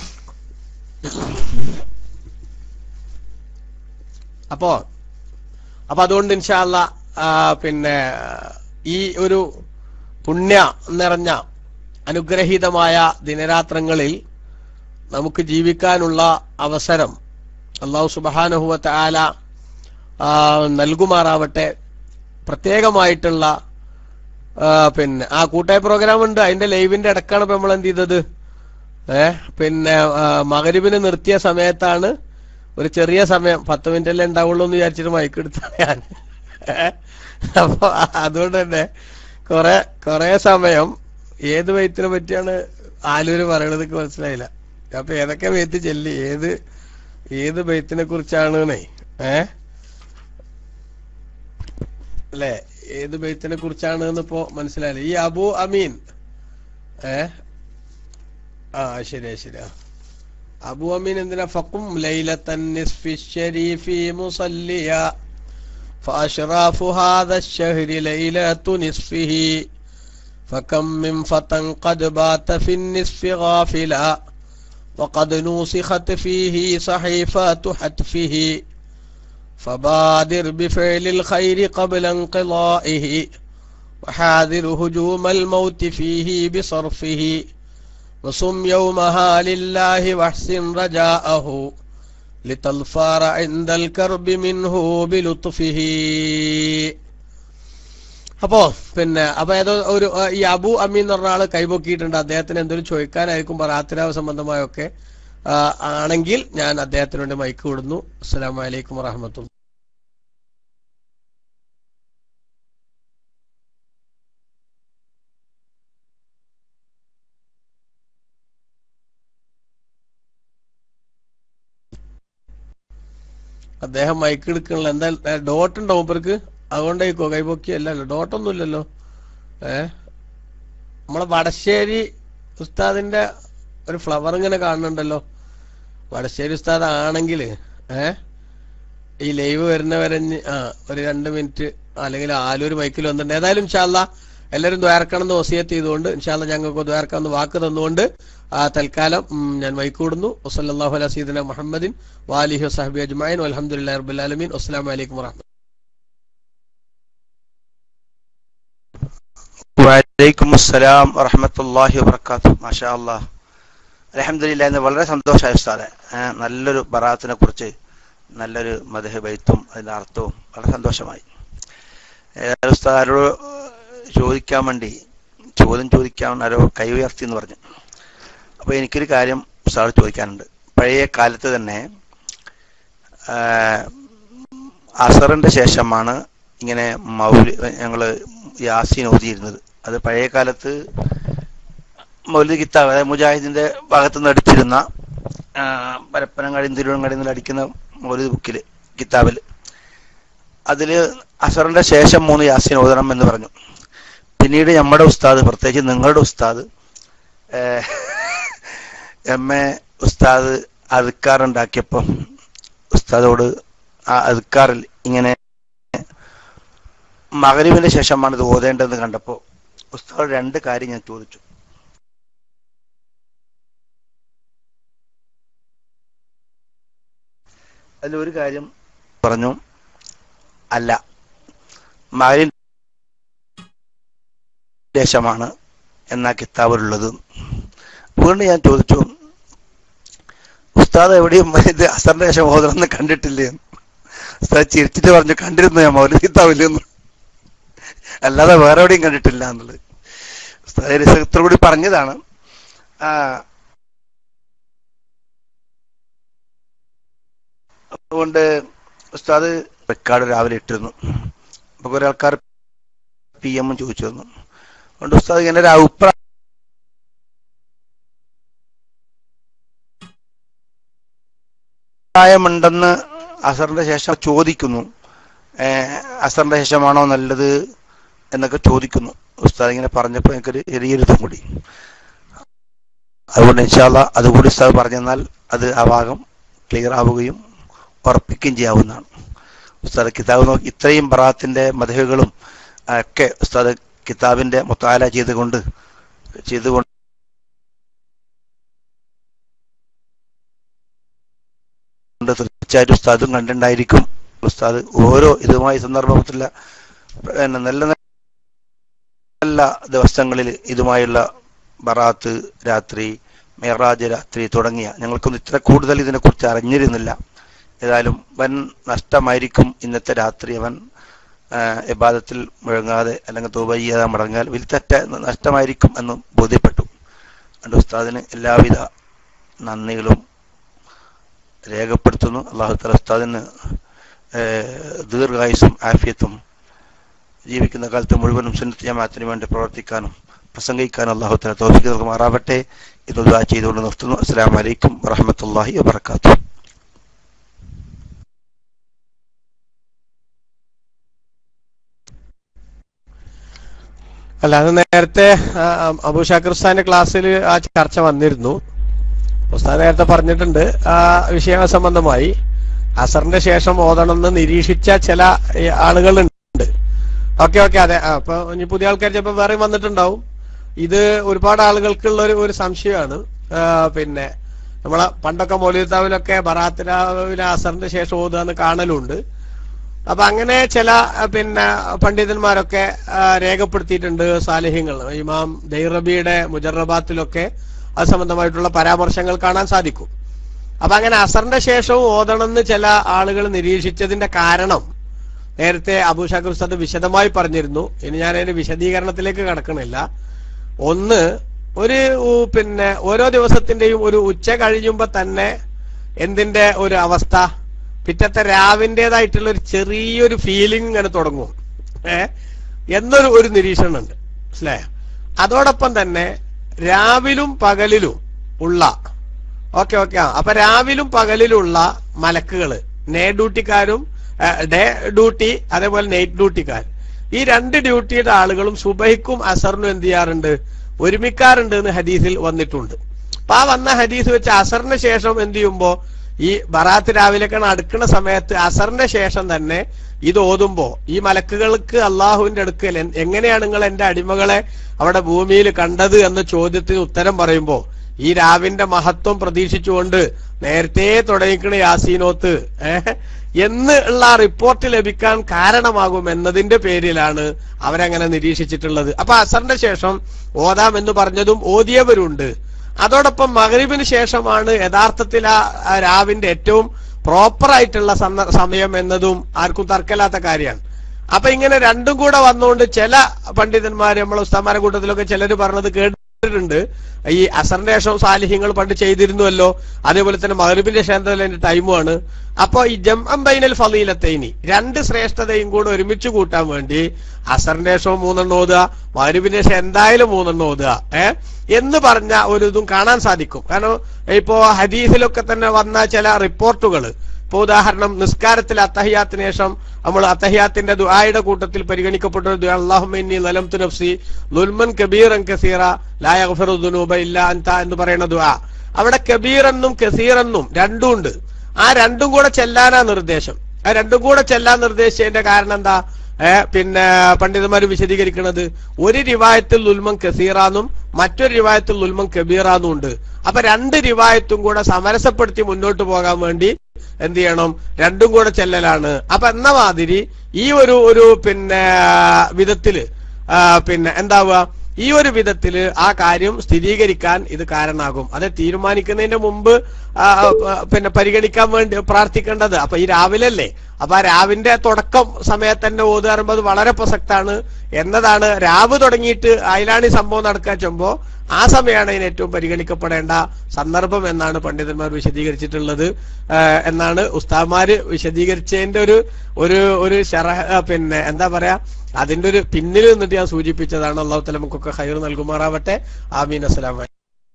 അപ്പോ അപ്പൊ അതുകൊണ്ട് ഇൻഷാല്ല പിന്നെ ഈ ഒരു പുണ്യ നിറഞ്ഞ അനുഗ്രഹീതമായ ദിനരാത്രങ്ങളിൽ നമുക്ക് ജീവിക്കാനുള്ള അവസരം അള്ളാഹു സുബാനുഹുവത്ത് ആല നൽകുമാറാവട്ടെ പ്രത്യേകമായിട്ടുള്ള ആ, പിന്നെ ആ കൂട്ടായ പ്രോഗ്രാം ഉണ്ട് അതിന്റെ ലൈവിന്റെ ഇടക്കാണ് ഇപ്പൊ നമ്മൾ എന്ത് ചെയ്തത് ഏ പിന്നെ ആ, മകരിബിന് നിർത്തിയ സമയത്താണ് ഒരു ചെറിയ സമയം പത്ത് മിനിറ്റല്ലേ ഉണ്ടാവുള്ളൂ എന്ന് വിചാരിച്ചിട്ട് മൈക്ക് എടുത്താണ് ഞാൻ ഏ? അപ്പൊ അതുകൊണ്ട് തന്നെ കൊറേ കൊറേ സമയം ഏത് വെയ്ത്തിനെ പറ്റിയാണ് ആലൂര് പറയണത് എനിക്ക് മനസ്സിലായില്ല അപ്പൊ ഏതൊക്കെ വെയ്ത്ത് ചെല്ലി ഏത് ഏത് ബെയ്ത്തിനെ കുറിച്ചാണ് ഏ അല്ലെ ഏത് ബെയ്ത്തിനെ കുറിച്ചാണ് ഇപ്പോ മനസ്സിലായില്ല ഈ അബു അമീൻ ഏ ആ ശരിയാ ശരിയാ അബു അമീൻ എന്തിനാ ഫക്കും ലൈലത്തൻ നിസ്ഫി الشريفി മുസല്ലിയ فأشراف هذا الشهر ليلة نصفه فكم من فتى قد بات في النصف غافلا وقد نوسخت فيه صحيفات حتفه فبادر بفعل الخير قبل انقضائه وحاذر هجوم الموت فيه بصرفه وصم يومها لله واحسن رجاءه لتلفار عند الكرب منه بلطفه അപ്പോ പിന്നെ അപ്പൊ ഏതോ ഒരു ആ, ഈ അബു അമീൻ എന്ന് പറഞ്ഞ ആള് കൈപൊക്കിയിട്ടുണ്ട് അദ്ദേഹത്തിന് എന്തെങ്കിലും ചോദിക്കാനായിരിക്കും പ്രാർത്ഥനാവ് സംബന്ധമായൊക്കെ ആ, ആണെങ്കിൽ ഞാൻ അദ്ദേഹത്തിന് വേണ്ടി മൈക്ക് വിടുന്നു അസ്സലാമു അലൈക്കും വറഹമത്തുള്ള അദ്ദേഹം മൈക്ക് എടുക്കണില്ല എന്താ ഡോട്ട് ഉണ്ടോ മൂപ്പർക്ക് അതുകൊണ്ടായിക്കോ കൈപൊക്കി അല്ലല്ലോ ഡോട്ടൊന്നും ഇല്ലല്ലോ ഏ നമ്മളെ വടശ്ശേരി ഉസ്താദിന്റെ ഒരു ഫ്ലവർ ഇങ്ങനെ കാണുന്നുണ്ടല്ലോ വടശ്ശേരി ഉസ്താദ് ആണെങ്കിൽ ഏ ഈ ലൈവ് വരുന്നവരെ ഇഞ്ഞി, ആ ഒരു രണ്ട് മിനിറ്റ് അല്ലെങ്കിൽ ആലൂര് മൈക്കിൽ വന്നിട്ടുണ്ട് ഏതായാലും ഇൻഷാല്ല എല്ലാവരും ദ്വാരക്കണം എന്ന് വസിയത്ത് ചെയ്തുകൊണ്ട് ഇൻഷാല്ല ഞങ്ങൾക്ക് ദ്വാരക്കാന്ന് വാക്ക് തന്നുകൊണ്ട് ആ തൽക്കാലം ഉം, ഞാൻ മൈക്ക് വിടുന്നു വസല്ലാഹു അല സീദന മുഹമ്മദിൻ വാലിഹി വസഹബി അജ്മൈൻ അലഹമുല്ലാ റബ്ബുൽ ആലമീൻ അസ്സലാമു അലൈക്കും വറഹ്മത്തുള്ളാഹി വലൈക്കും അസ്സലാം വറഹമത്തല്ലാഹി വബർക്കാത്തു മാഷാ അല്ലാ അലഹമില്ല എന്ന് വളരെ സന്തോഷമായി ഉസ്താദെ ഏ, നല്ലൊരു ബറാത്തിനെ കുറിച്ച് നല്ലൊരു മദഹ ബൈത്തും അതിന്റെ അർത്ഥവും വളരെ സന്തോഷമായി ഏതായാലും ഉസ്താദോട് ചോദിക്കാൻ വേണ്ടി ചോദ്യം ചോദിക്കാൻ ആരോ കൈ ഉയർത്തി എന്ന് പറഞ്ഞു അപ്പൊ എനിക്കൊരു കാര്യം ഉസ്താദ് ചോദിക്കാനുണ്ട് പഴയ കാലത്ത് തന്നെ ആ, അസറിന്റെ ശേഷമാണ് ഇങ്ങനെ മൗലി ഞങ്ങള് യാസീൻ ഓതിയിരുന്നത് അത് പഴയ കാലത്ത് മൗലിദ് കിതാബ് അതായത് മുജാഹിദിന്റെ ഭാഗത്ത് നിന്ന് അടിച്ചിരുന്ന ആ, പരപ്പനങ്ങാടി തിരുവനങ്ങാടി നിന്ന് അടിക്കുന്ന മൗലിദ് ബുക്കില് കിതാബിൽ അതില് അസറിന്റെ ശേഷം മൂന്ന് യാസീൻ ഓതണം എന്ന് പറഞ്ഞു പിന്നീട് നമ്മുടെ ഉസ്താദ് പ്രത്യേകിച്ച് നിങ്ങളുടെ ഉസ്താദ് ഏഹ്, എം എ ഉസ്താദ് അതുക്കാറുണ്ടാക്കിയപ്പം ഉസ്താദോട് ആ അതുക്കാറിൽ ഇങ്ങനെ മകരീവിന് ശേഷമാണ് ഇത് ഓതേണ്ടതെന്ന് കണ്ടപ്പോൾ ഉസ്താദ് രണ്ട് കാര്യം ഞാൻ ചോദിച്ചു അതിലൊരു കാര്യം പറഞ്ഞു അല്ല മകരീൻ ശേഷമാണ് എന്നാ കിതാബിലുള്ളത് വീണ്ടും ഞാൻ ചോദിച്ചു ഉസ്താദ് എവിടെയും ഇത് അസറിന്റെ ശേഷം ഓതണമെന്ന് കണ്ടിട്ടില്ലേ ഉസ്താദ് ചിരിച്ചിട്ട് പറഞ്ഞു കണ്ടിരുന്നു ഞാൻ മൗലിക കിതാബില്ലെന്ന് അല്ലാതെ വേറെ എവിടെയും കണ്ടിട്ടില്ല എന്നുള്ളത് ഉസ്താദ് രസകത്തോടു കൂടി പറഞ്ഞതാണ് ആ അതുകൊണ്ട് ഉസ്താദ് റെക്കാർഡ് രാവിലെ ഇട്ടിരുന്നു അപ്പൊ കുറെ ആൾക്കാർ പി എമ്മും ചോദിച്ചു തന്നു അതുകൊണ്ട് ഉസ്താദ് ഇങ്ങനെ ഒരു അഭിപ്രായം അഭിപ്രായമുണ്ടെന്ന് അസറിന്റെ ശേഷം ചോദിക്കുന്നു ഏഹ് അസറിന്റെ ശേഷമാണോ നല്ലത് എന്നൊക്കെ ചോദിക്കുന്നു ഉസ്താദ് ഇങ്ങനെ പറഞ്ഞപ്പോൾ എനിക്കൊരു ചെറിയൊരു ഇതും കൂടി അതുകൊണ്ട് ഇൻഷാല്ല അതുകൂടി ഉസ്താദ് പറഞ്ഞെന്നാൽ അത് ആ ഭാഗം ക്ലിയർ ആവുകയും ഉറപ്പിക്കുകയും ചെയ്യാവുന്നതാണ് ഉസ്താദ് കിതാബ് നോക്കി ഇത്രയും ബറാത്തിന്റെ മതഹുകളും ഒക്കെ ഉസ്താദ് കിതാബിന്റെ മുത്താല ചെയ്തുകൊണ്ട് ചെയ്തുകൊണ്ട് കൊണ്ട് തീർച്ചയായിട്ടും ഉസ്താദും കണ്ടിട്ടുണ്ടായിരിക്കും ഉസ്താദ് ഓരോ ഇതുമായി സന്ദർഭത്തിലുള്ള പിന്നെ നല്ല നല്ല ദിവസങ്ങളിൽ ഇതുമായുള്ള ബറാത്ത് രാത്രി മേറാജ് രാത്രി തുടങ്ങിയ ഞങ്ങൾക്കൊന്നും ഇത്ര കൂടുതൽ ഇതിനെക്കുറിച്ച് അറിഞ്ഞിരുന്നില്ല ഏതായാലും വൻ നഷ്ടമായിരിക്കും ഇന്നത്തെ രാത്രി അവൻ ഇബാദത്തിൽ മുഴങ്ങാതെ അല്ലെങ്കിൽ തൂബ ചെയ്യാതെ മടങ്ങാൽ വലിയ തെറ്റ നഷ്ടമായിരിക്കും എന്ന് ബോധ്യപ്പെട്ടു അതുകൊണ്ട് ഉസ്താദിന് എല്ലാവിധ നന്ദികളും രേഖപ്പെടുത്തുന്നു അള്ളാഹു തല ഉസ്താദിന് ഏഹ്, ദീർഘായുസും ആഫിയത്തും ജീവിക്കുന്ന കാലത്ത് മുഴുവനും സുന്നത്ത് ജമാഅത്തിന് വേണ്ടി പ്രവർത്തിക്കാനും പ്രസംഗിക്കാനും അള്ളാഹു തല തോഫിക്ക് നൽകുമാറാവട്ടെ എന്ന് ദുആ ചെയ്തുകൊണ്ട് നിർത്തുന്നു അസ്സലാമു അലൈക്കും വറഹ്മത്തുള്ളാഹി വബറകാതുഹു അല്ല അത് നേരത്തെ ആ, അബൂ ഷാക്കിർ ഉസ്താന്റെ ക്ലാസ്സിൽ ആ ചർച്ച വന്നിരുന്നു ഉസ്താദ് നേരത്തെ പറഞ്ഞിട്ടുണ്ട് ആ വിഷയ സംബന്ധമായി അസറിന്റെ ശേഷം ഓതണമെന്ന് നിരീക്ഷിച്ച ചില ഏ, ആളുകളുണ്ട് ഓക്കെ ഓക്കെ അതെ ആ, അപ്പൊ ഇനി പുതിയ ആൾക്കാർ ചിലപ്പോ വേറെ വന്നിട്ടുണ്ടാവും ഇത് ഒരുപാട് ആളുകൾക്കുള്ള ഒരു ഒരു സംശയമാണ് ആ, പിന്നെ നമ്മളെ പണ്ടൊക്കെ മൗലിതാവിലൊക്കെ ബറാത്തിരാവിലെ അസറിന്റെ ശേഷം ഓതുക കാണലുണ്ട് അപ്പൊ അങ്ങനെ ചില ആ, പിന്നെ പണ്ഡിതന്മാരൊക്കെ ആ, രേഖപ്പെടുത്തിയിട്ടുണ്ട് സാലിഹ്യങ്ങൾ ഇമാം ദൈറബിയുടെ മുജറബാത്തിലൊക്കെ അത് സംബന്ധമായിട്ടുള്ള പരാമർശങ്ങൾ കാണാൻ സാധിക്കും അപ്പൊ അങ്ങനെ അസറിന്റെ ശേഷവും ഓതണമെന്ന് ചില ആളുകൾ നിരീക്ഷിച്ചതിന്റെ കാരണം നേരത്തെ അബൂ ഷാഖർ ഉസ്താദ് വിശദമായി പറഞ്ഞിരുന്നു ഇനി ഞാൻ അതിന്റെ വിശദീകരണത്തിലേക്ക് കടക്കണില്ല ഒന്ന് ഒരു ഉ, പിന്നെ ഓരോ ദിവസത്തിന്റെയും ഒരു ഉച്ച കഴിയുമ്പോ തന്നെ എന്തിന്റെ ഒരു അവസ്ഥ പിറ്റത്തെ രാവിന്റേതായിട്ടുള്ള ഒരു ചെറിയൊരു ഫീലിംഗ് ഇങ്ങനെ തുടങ്ങും ഏ എന്നൊരു ഒരു നിരീക്ഷണം ഉണ്ട് മനസ്സിലായോ അതോടൊപ്പം തന്നെ രാവിലും പകലിലും ഉള്ള ഓക്കെ ഓക്കെ ആ അപ്പൊ രാവിലും പകലിലുള്ള മലക്കുകള് നേ ഡ്യൂട്ടിക്കാരും ഡേ ഡ്യൂട്ടി അതേപോലെ നൈറ്റ് ഡ്യൂട്ടിക്കാർ ഈ രണ്ട് ഡ്യൂട്ടിയുടെ ആളുകളും സുബഹിക്കും അസറിനും എന്ത് ചെയ്യാറുണ്ട് ഒരുമിക്കാറുണ്ട് എന്ന് ഹദീസിൽ വന്നിട്ടുണ്ട് അപ്പൊ ആ വന്ന ഹദീസ് വെച്ച് അസറിന് ശേഷം എന്ത് ചെയ്യുമ്പോ ഈ ബറാത്ത് രാവിലേക്കാണ് അടുക്കുന്ന സമയത്ത് അസറിന്റെ ശേഷം തന്നെ ഇത് ഓതുമ്പോ ഈ മലക്കുകൾക്ക് അള്ളാഹുവിന്റെ അടുക്കൽ എൻ- എങ്ങനെയാണ് നിങ്ങൾ എന്റെ അടിമകളെ അവിടെ ഭൂമിയിൽ കണ്ടത് എന്ന ചോദ്യത്തിന് ഉത്തരം പറയുമ്പോ ഈ രാവിന്റെ മഹത്വം പ്രതീക്ഷിച്ചുകൊണ്ട് നേരത്തെ തുടങ്ങിക്കണ യാസീനോത്ത് ഏഹ് എന്ന് ഉള്ള ആ റിപ്പോർട്ട് ലഭിക്കാൻ കാരണമാകും എന്നതിന്റെ പേരിലാണ് അവരങ്ങനെ നിരീക്ഷിച്ചിട്ടുള്ളത് അപ്പൊ അസറിന്റെ ശേഷം ഓതാം എന്ന് പറഞ്ഞതും ഓതിയവരുണ്ട് അതോടൊപ്പം മഗ്രിബിന് ശേഷമാണ് യഥാർത്ഥത്തിൽ ആ ആ രാവിന്റെ ഏറ്റവും പ്രോപ്പർ ആയിട്ടുള്ള സന്ദ- സമയം എന്നതും ആർക്കും തർക്കമില്ലാത്ത കാര്യമാണ് അപ്പൊ ഇങ്ങനെ രണ്ടും കൂടെ വന്നുകൊണ്ട് ചില പണ്ഡിതന്മാര് നമ്മളെ ഉസ്താമാരെ കൂട്ടത്തിലൊക്കെ ചിലർ പറഞ്ഞത് കേട്ട് കേട്ടിട്ടുണ്ട് ഈ അസറിന്റെ ശേഷം സാലിഹ്യങ്ങൾ പണ്ട് ചെയ്തിരുന്നുവല്ലോ അതേപോലെ തന്നെ മഹറിബിന്റെ ശേഷം ടൈമുമാണ് അപ്പൊ ഈ ജം അമ്പൈനൽ ഫലീലത്തൈനി രണ്ട് ശ്രേഷ്ഠതയും കൂടെ ഒരുമിച്ച് കൂട്ടാൻ വേണ്ടി അസറിന്റെ ശേഷം മൂന്നെണ്ണം ഓതുക മഹറിബിന്റെ ശേഷം എന്തായാലും മൂന്നെണ്ണം ഓതുക ഏ എന്ന് പറഞ്ഞ ഒരു ഇതും കാണാൻ സാധിക്കും കാരണം ഇപ്പോ ഹദീസിലൊക്കെ തന്നെ വന്ന ചില റിപ്പോർട്ടുകൾ ഇപ്പൊ ഉദാഹരണം നിസ്കാരത്തിൽ അത്തഹിയാത്തിന് ശേഷം നമ്മൾ അത്തഹിയാത്തിന്റെ ദുആയുടെ കൂട്ടത്തിൽ പരിഗണിക്കപ്പെട്ട ഒരു ദുആ അല്ലാഹുമ്മ ലലം നഫ്സി ലുൽമൻ കബീറൻ കസീറ ലാ യഗ്ഫിറു ദുനൂബ ഇല്ല അൻത എന്ന് പറയുന്ന ദുആ അവിടെ കബീറെന്നും കസീറെന്നും രണ്ടും ഉണ്ട് ആ രണ്ടും കൂടെ ചെല്ലാനാ നിർദ്ദേശം ആ രണ്ടും കൂടെ ചെല്ലാൻ നിർദ്ദേശിച്ചതിന്റെ കാരണം എന്താ ഏ പിന്നെ പണ്ഡിതന്മാർ വിശദീകരിക്കുന്നത് ഒരു റിവായത്തിൽ ഉൽമം കസീറാന്നും മറ്റൊരു റിവായത്തിൽ ഉൽമം കബീറാന്നും ഉണ്ട് അപ്പൊ രണ്ട് റിവായത്തും കൂടെ സമരസപ്പെടുത്തി മുന്നോട്ട് പോകാൻ വേണ്ടി എന്ത് ചെയ്യണം രണ്ടും കൂടെ ചെല്ലലാണ് അപ്പൊ എന്ന മാതിരി ഈ ഒരു ഒരു പിന്നെ വിധത്തില് ആ, പിന്നെ എന്താവുക ഈ ഒരു വിധത്തില് ആ കാര്യം സ്ഥിരീകരിക്കാൻ ഇത് കാരണമാകും അത് തീരുമാനിക്കുന്നതിന്റെ മുമ്പ് ആ, ആ, പിന്നെ പരിഗണിക്കാൻ വേണ്ടി പ്രാർത്ഥിക്കേണ്ടത് അപ്പൊ ഈ രാവിലെ അല്ലേ അപ്പൊ ആ രാവിന്റെ തുടക്കം സമയത്ത് തന്നെ ഓതുക പറയുമ്പോൾ അത് വളരെ പ്രസക്താണ് എന്നതാണ് രാവ് തുടങ്ങിയിട്ട് അയിലാണ് ഈ സംഭവം നടക്കാൻ ചെമ്പോ ആ സമയമാണ് ഇതിന് ഏറ്റവും പരിഗണിക്കപ്പെടേണ്ട സന്ദർഭം എന്നാണ് പണ്ഡിതന്മാർ വിശദീകരിച്ചിട്ടുള്ളത് ആ, എന്നാണ് ഉസ്താദ്മാര് വിശദീകരിച്ചതിന്റെ ഒരു ഒരു ഒരു ശറഹ ആ, പിന്നെ എന്താ പറയാ അതിന്റെ ഒരു പിന്നിൽ നിന്നിട്ട് ഞാൻ സൂചിപ്പിച്ചതാണ് അള്ളാഹു തല നമുക്കൊക്കെ ഹൈർ നൽകുമാറാവട്ടെ ആമീൻ അസ്സലാം വലൈക്കും.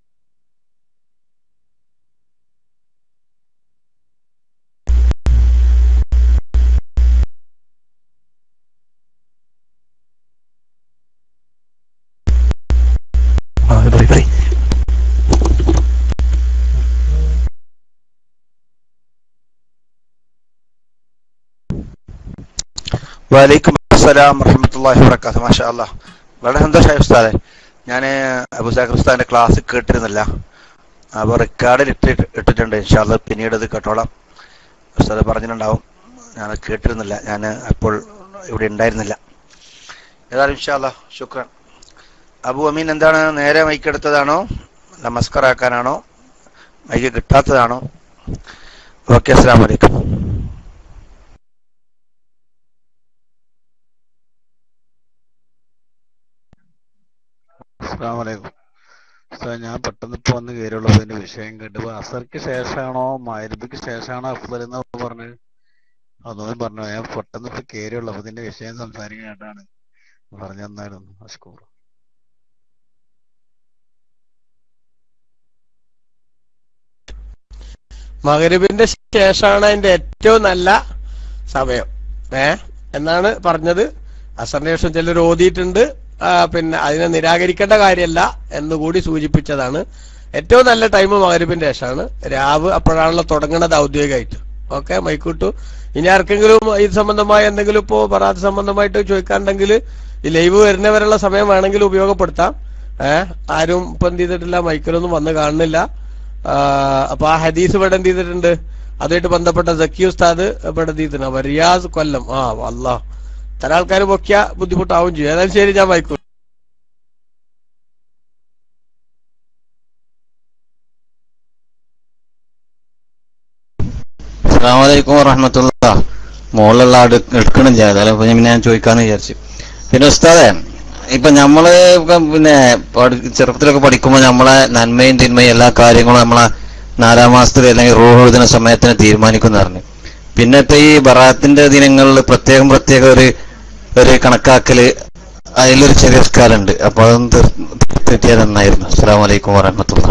ആ പറയ് പറയ് വലൈക്കും അസ്സലാം വറഹമത്തല്ലാഹി വബറകാതുഹു മാഷാ അല്ലാഹ് വളരെ സന്തോഷമായി ഉസ്താദെ ഞാൻ അബുസാഖർ ഉസ്താദിന്റെ ക്ലാസ് കേട്ടിരുന്നില്ല അപ്പോൾ റെക്കോർഡിൽ ഇട്ടിട്ട് ഇട്ടിട്ടുണ്ട് ഇൻഷാല്ല പിന്നീട് അത് കേട്ടോളാം ഉസ്താദ് പറഞ്ഞിട്ടുണ്ടാവും ഞാൻ കേട്ടിരുന്നില്ല ഞാൻ അപ്പോൾ ഇവിടെ ഉണ്ടായിരുന്നില്ല ഏതായാലും ഇൻഷാല്ല ശുക്രൻ അബു അമീൻ എന്താണ് നേരെ മൈക്ക് എടുത്തതാണോ നമസ്കാരാക്കാനാണോ മൈക്ക് കിട്ടാത്തതാണോ ഓക്കെ അസ്സാം വലൈക്കും അസ്സാമലൈക്കും സാർ ഞാൻ പെട്ടെന്ന് ഇപ്പൊ വന്ന് കയറിയുള്ളൂ ഇതിന്റെ വിഷയം കേട്ടപ്പോ അസർക്ക് ശേഷമാണോ മരുബിക്ക് ശേഷമാണോ അഫ്സൽ എന്ന് പറഞ്ഞു അതൊന്നും പറഞ്ഞു ഞാൻ പെട്ടെന്ന് ഇപ്പൊ കയറിയുള്ളൂ അപ്പൊ ഇതിന്റെ വിഷയം സംസാരിക്കാനായിട്ടാണ് പറഞ്ഞു തന്നായിരുന്നു അഷ്കൂർ മകരബിന്റെ ശേഷമാണ് അതിന്റെ ഏറ്റവും നല്ല സമയം ഏ എന്നാണ് പറഞ്ഞത് അസറിന് ശേഷം ചിലർ ഓതിയിട്ടുണ്ട് ആ, പിന്നെ അതിനെ നിരാകരിക്കേണ്ട കാര്യമല്ല എന്നുകൂടി സൂചിപ്പിച്ചതാണ് ഏറ്റവും നല്ല ടൈം മകരബിന്റെ ശേഷമാണ് രാവ് അപ്പോഴാണല്ലോ തുടങ്ങുന്നത് ഔദ്യോഗികമായിട്ട് ഓക്കെ മൈക്കൂട്ടു ഇനി ആർക്കെങ്കിലും ഇത് സംബന്ധമായ എന്തെങ്കിലും ഇപ്പോ പറാത്ത് സംബന്ധമായിട്ട് ചോദിക്കാണ്ടെങ്കിൽ ഈ ലൈവ് വരുന്നവരുള്ള സമയം വേണമെങ്കിൽ ഉപയോഗപ്പെടുത്താം ഏഹ് ആരും ഇപ്പൊ എന്ത് ചെയ്തിട്ടില്ല മൈക്കിലൊന്നും വന്ന് കാണുന്നില്ല ആ, അപ്പൊ ആ ഹദീസ് ഇവിടെ എന്ത് ചെയ്തിട്ടുണ്ട് അതുമായിട്ട് ബന്ധപ്പെട്ട സക്കി ഉസ്താദ് ഇവിടെ എന്ത് ചെയ്തിട്ടുണ്ട് അപ്പൊ റിയാസ് കൊല്ലം ആ അല്ലാ ചില ആൾക്കാർ പൊക്കിയ ബുദ്ധിമുട്ടാവും ചെയ്യും ഏതായാലും ശരി ഞാൻ വായിക്കും അസ്സാമലൈക്കും വറഹമത്തുള്ള മുകളിലുള്ള ആട് എടുക്കണില്ല ഏതായാലും ഇപ്പൊ ഞാൻ ഞാൻ ചോദിക്കാന്ന് വിചാരിച്ചു പിന്നെ ഉസ്താദെ ഇപ്പൊ നമ്മള് ഇപ്പൊ പിന്നെ പഠി- ചെറുപ്പത്തിലൊക്കെ പഠിക്കുമ്പോ നമ്മളെ നന്മയും തിന്മയും എല്ലാ കാര്യങ്ങളും നമ്മളെ നാലാം മാസത്തിൽ അല്ലെങ്കിൽ റൂഹ് എഴുതുന്ന സമയത്തിന് തീരുമാനിക്കുന്ന പറഞ്ഞു പിന്നെ ഇപ്പൊ ഈ ബറാത്തിന്റെ ദിനങ്ങളിൽ പ്രത്യേകം പ്രത്യേക ഒരു ഒരു കണക്കാക്കല് അതിലൊരു ചെറിയ സ്കാലുണ്ട് അപ്പൊ അതൊന്ന് തീർ- തെറ്റിയാൽ നന്നായിരുന്നു അസ്സാം വലൈക്കും വറഹമത്തുള്ള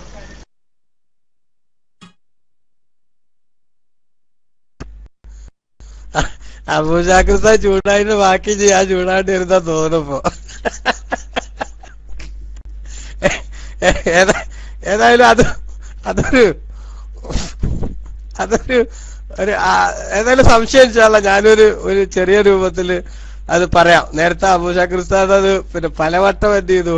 അബൂജാഗ്രത ചൂടായിട്ട് ബാക്കി ചെയ്യാൻ ചൂടായിട്ട് വരുന്ന തോന്നുമ്പോ ഏതാ- ഏതായാലും അത് അതൊരു അതൊരു ഒരു ആ- ഏതായാലും സംശയം ഇൻഷാല്ല ഞാനൊരു ഒരു ചെറിയ രൂപത്തില് അത് പറയാം നേരത്തെ അബൂഷാക്രിസ്താദ് അത് പിന്നെ പലവട്ടം എന്ത് ചെയ്തു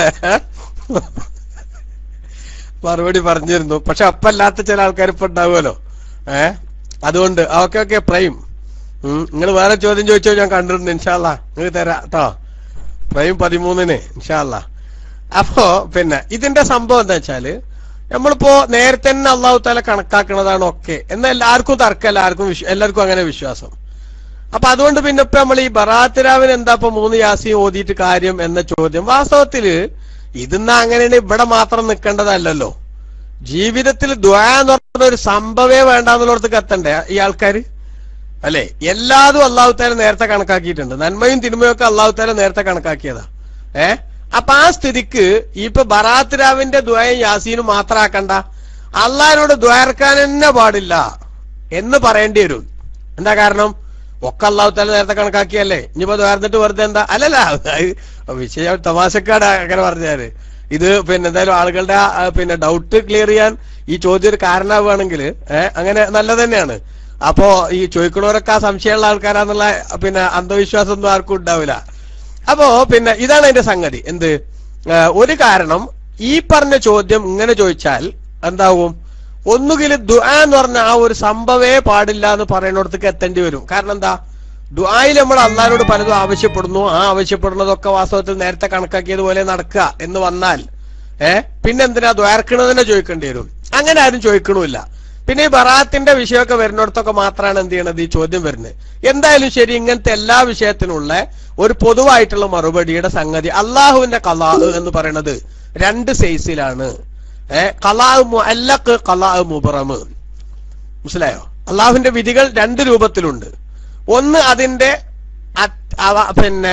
മറുപടി പറഞ്ഞിരുന്നു പക്ഷെ അപ്പല്ലാത്ത ചില ആൾക്കാർ ഇപ്പൊ ഉണ്ടാവുമല്ലോ ഏ അതുകൊണ്ട് ഓക്കെ ഓക്കെ പ്രൈം നിങ്ങൾ വേറെ ചോദ്യം ചോദിച്ചോ ഞാൻ കണ്ടിട്ടുണ്ട് ഇൻഷാല്ല നിങ്ങൾ തരാം കേട്ടോ പ്രൈം പതിമൂന്നിന് ഇൻഷാല്ല അപ്പോ പിന്നെ ഇതിന്റെ സംഭവം എന്താ വെച്ചാല് നമ്മളിപ്പോ നേരത്തെ തന്നെ അള്ളാഹു താല കണക്കാക്കുന്നതാണ് ഒക്കെ എന്നാൽ എല്ലാവർക്കും തർക്കമല്ല ആർക്കും വിശ്വ- എല്ലാവർക്കും അങ്ങനെ വിശ്വാസം അപ്പൊ അതുകൊണ്ട് പിന്നെ ഇപ്പൊ നമ്മൾ ഈ ബറാത്തിരാവിന് എന്താ ഇപ്പൊ മൂന്ന് യാസി ഓതിയിട്ട് കാര്യം എന്ന ചോദ്യം വാസ്തവത്തില് ഇതിന്ന് അങ്ങനെയാണ് ഇവിടെ മാത്രം നിൽക്കേണ്ടതല്ലല്ലോ ജീവിതത്തിൽ ദ്വാ എന്ന് പറഞ്ഞ ഒരു സംഭവേ വേണ്ടാന്നുള്ളടത്തേക്ക് എത്തണ്ടേ ഈ ആൾക്കാര് അല്ലെ എല്ലാതും അള്ളാഹു താല നേരത്തെ കണക്കാക്കിയിട്ടുണ്ട് നന്മയും തിന്മയും ഒക്കെ അള്ളാഹു താല നേരത്തെ കണക്കാക്കിയതാ ഏ അപ്പൊ ആ സ്ഥിതിക്ക് ഇപ്പൊ ബറാത്ത് രാവിന്റെ ദ്വയം യാസീനും മാത്രമാക്കണ്ട അള്ളാഹിനോട് ദ്വാരക്കാൻ തന്നെ പാടില്ല എന്ന് പറയേണ്ടി വരും എന്താ കാരണം ഒക്കെ അള്ളാഹു താല നേരത്തെ കണക്കാക്കിയല്ലേ ഇനിയിപ്പോ ദ്വാരന്നിട്ട് വെറുതെ എന്താ അല്ലല്ല അത് വിഷയം തമാശക്കാട് അങ്ങനെ പറഞ്ഞാല് ഇത് പിന്നെ എന്തായാലും ആളുകളുടെ ആ, പിന്നെ ഡൗട്ട് ക്ലിയർ ചെയ്യാൻ ഈ ചോദ്യം ഒരു കാരണമാവുകയാണെങ്കിൽ ഏഹ് അങ്ങനെ നല്ലത് തന്നെയാണ് അപ്പോ ഈ ചോദിക്കണവരൊക്കെ ആ സംശയമുള്ള ആൾക്കാരാന്നുള്ള പിന്നെ അന്ധവിശ്വാസം ഒന്നും ആർക്കും ഉണ്ടാവില്ല അപ്പോ പിന്നെ ഇതാണ് അതിന്റെ സംഗതി എന്ത് ആ, ഒരു കാരണം ഈ പറഞ്ഞ ചോദ്യം ഇങ്ങനെ ചോദിച്ചാൽ എന്താവും ഒന്നുകിൽ ദുആ എന്ന് പറഞ്ഞ ആ ഒരു സംഭവേ പാടില്ല എന്ന് പറയുന്നിടത്തേക്ക് എത്തേണ്ടി വരും കാരണം എന്താ ദുആയിൽ നമ്മൾ അള്ളാഹിനോട് പലതും ആവശ്യപ്പെടുന്നു ആ ആവശ്യപ്പെടുന്നതൊക്കെ വാസ്തവത്തിൽ നേരത്തെ കണക്കാക്കിയതുപോലെ നടക്കുക എന്ന് വന്നാൽ ഏ പിന്നെ എന്തിനാ ദ്വാരക്കണതിനെ ചോദിക്കേണ്ടി വരും അങ്ങനെ ആരും ചോദിക്കണമില്ല പിന്നെ ഈ ബറാത്തിന്റെ വിഷയമൊക്കെ വരുന്നിടത്തൊക്കെ മാത്രമാണ് എന്ത് ചെയ്യണത് ഈ ചോദ്യം വരുന്നത് എന്തായാലും ശരി ഇങ്ങനത്തെ എല്ലാ വിഷയത്തിനുള്ള ഒരു പൊതുവായിട്ടുള്ള മറുപടിയുടെ സംഗതി അള്ളാഹുവിന്റെ കലാ എന്ന് പറയുന്നത് രണ്ട് സൈസിലാണ് ഏ കലാ മുഅല്ലഖ് കലാ മുബറമ് മനസ്സിലായോ അള്ളാഹുവിന്റെ വിധികൾ രണ്ട് രൂപത്തിലുണ്ട് ഒന്ന് അതിന്റെ അത്- അവ- പിന്നെ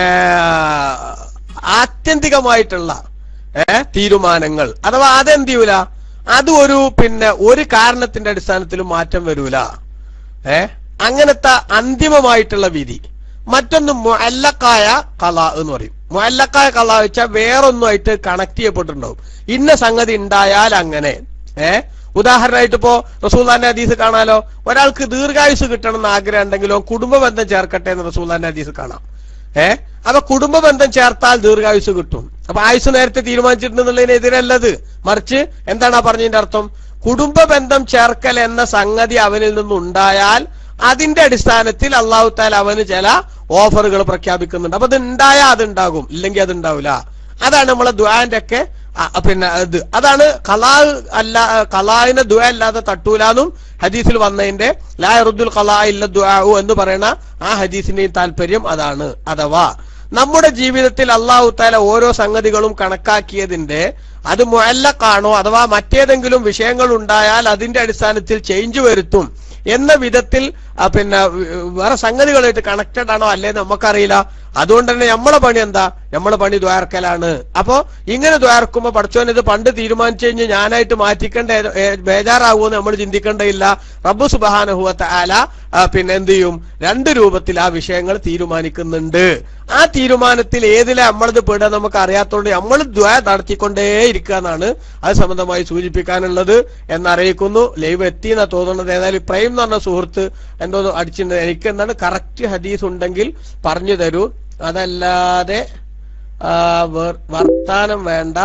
ആത്യന്തികമായിട്ടുള്ള ഏ തീരുമാനങ്ങൾ അഥവാ അതെന്ത് ചെയ്യൂല അത് ഒരു പിന്നെ ഒരു കാരണത്തിന്റെ അടിസ്ഥാനത്തിൽ മാറ്റം വരൂല ഏ അങ്ങനത്തെ അന്തിമമായിട്ടുള്ള വിധി മറ്റൊന്ന് മുഅല്ലക്കായ കല എന്ന് പറയും മുഅല്ലക്കായ കല വെച്ചാൽ വേറൊന്നുമായിട്ട് കണക്ട് ചെയ്യപ്പെട്ടിട്ടുണ്ടാവും ഇന്ന സംഗതി ഉണ്ടായാൽ അങ്ങനെ ഏ ഉദാഹരണമായിട്ട് ഇപ്പോ റസൂല്ലാന്റെ ഹദീസ് കാണാലോ ഒരാൾക്ക് ദീർഘായുസ് കിട്ടണം എന്ന് ആഗ്രഹം ഉണ്ടെങ്കിലോ കുടുംബ ബന്ധം ചേർക്കട്ടെ എന്ന് റസൂല്ലാന്റെ ഹദീസ് കാണാം ഏ അപ്പൊ കുടുംബ ബന്ധം ചേർത്താൽ ദീർഘായുസ് കിട്ടും അപ്പൊ ആയുസ് നേരത്തെ തീരുമാനിച്ചിട്ടുണ്ടെന്നുള്ളതിനെതിരല്ലത് മറിച്ച് എന്താണ് ആ പറഞ്ഞതിന്റെ അർത്ഥം കുടുംബ ബന്ധം ചേർക്കൽ എന്ന സംഗതി അവനിൽ നിന്നുണ്ടായാൽ അതിന്റെ അടിസ്ഥാനത്തിൽ അള്ളാഹു താല അവന് ചില ഓഫറുകൾ പ്രഖ്യാപിക്കുന്നുണ്ട് അപ്പൊ അത് ഉണ്ടായാൽ അത് ഉണ്ടാകും ഇല്ലെങ്കിൽ അത് ഉണ്ടാവില്ല അതാണ് നമ്മളെ ദ്വാന്റെ ഒക്കെ അ- പിന്നെ ഇത് അതാണ് കലാ അല്ല കലാവിനെ ദ്വ അല്ലാതെ തട്ടൂലാന്നും ഹദീസിൽ വന്നതിന്റെ ലായറുദ്ദുൽ കലാ ഇല്ല ദ്വാഉ എന്ന് പറയുന്ന ആ ഹദീസിന്റെയും താല്പര്യം അതാണ് അഥവാ നമ്മുടെ ജീവിതത്തിൽ അള്ളാഹു താല ഓരോ സംഗതികളും കണക്കാക്കിയതിന്റെ അത് മുഅല്ലക്കാണോ അഥവാ മറ്റേതെങ്കിലും വിഷയങ്ങൾ ഉണ്ടായാൽ അതിന്റെ അടിസ്ഥാനത്തിൽ ചേഞ്ച് വരുത്തും എന്ന വിധത്തിൽ ആ, പിന്നെ വ- വേറെ സംഗതികളായിട്ട് കണക്റ്റഡ് ആണോ അല്ലേ നമുക്കറിയില്ല അതുകൊണ്ട് തന്നെ നമ്മളെ പണി എന്താ നമ്മളെ പണി ദ്വാരക്കലാണ് അപ്പോ ഇങ്ങനെ ദ്വാരക്കുമ്പോ പഠിച്ചോൻ ഇത് പണ്ട് തീരുമാനിച്ചു കഴിഞ്ഞ് ഞാനായിട്ട് മാറ്റിക്കേണ്ട ഏ- ഏ- ബേജാറാകുമെന്ന് നമ്മൾ ചിന്തിക്കേണ്ടയില്ല റബ്ബു സുബാനഹുവത്ത ആല ആ, പിന്നെ എന്ത് ചെയ്യും രണ്ട് രൂപത്തിൽ ആ വിഷയങ്ങൾ തീരുമാനിക്കുന്നുണ്ട് ആ തീരുമാനത്തിൽ ഏതിലെ നമ്മളത് പെടുക നമുക്ക് അറിയാത്തോണ്ട് നമ്മൾ ദ്വയ നടത്തിക്കൊണ്ടേ ഇരിക്കുക എന്നാണ് അത് സംബന്ധമായി സൂചിപ്പിക്കാനുള്ളത് എന്നറിയിക്കുന്നു ലൈവ് എത്തി എന്നാ തോന്നുന്നത് ഏതായാലും പ്രൈം എന്ന് പറഞ്ഞ സുഹൃത്ത് എന്തോ അടിച്ചിട്ടുണ്ട് എനിക്ക് എന്താണ് കറക്റ്റ് ഹദീസ് ഉണ്ടെങ്കിൽ പറഞ്ഞു തരൂ അതല്ലാതെ ആ, വർ- വർത്താനം വേണ്ട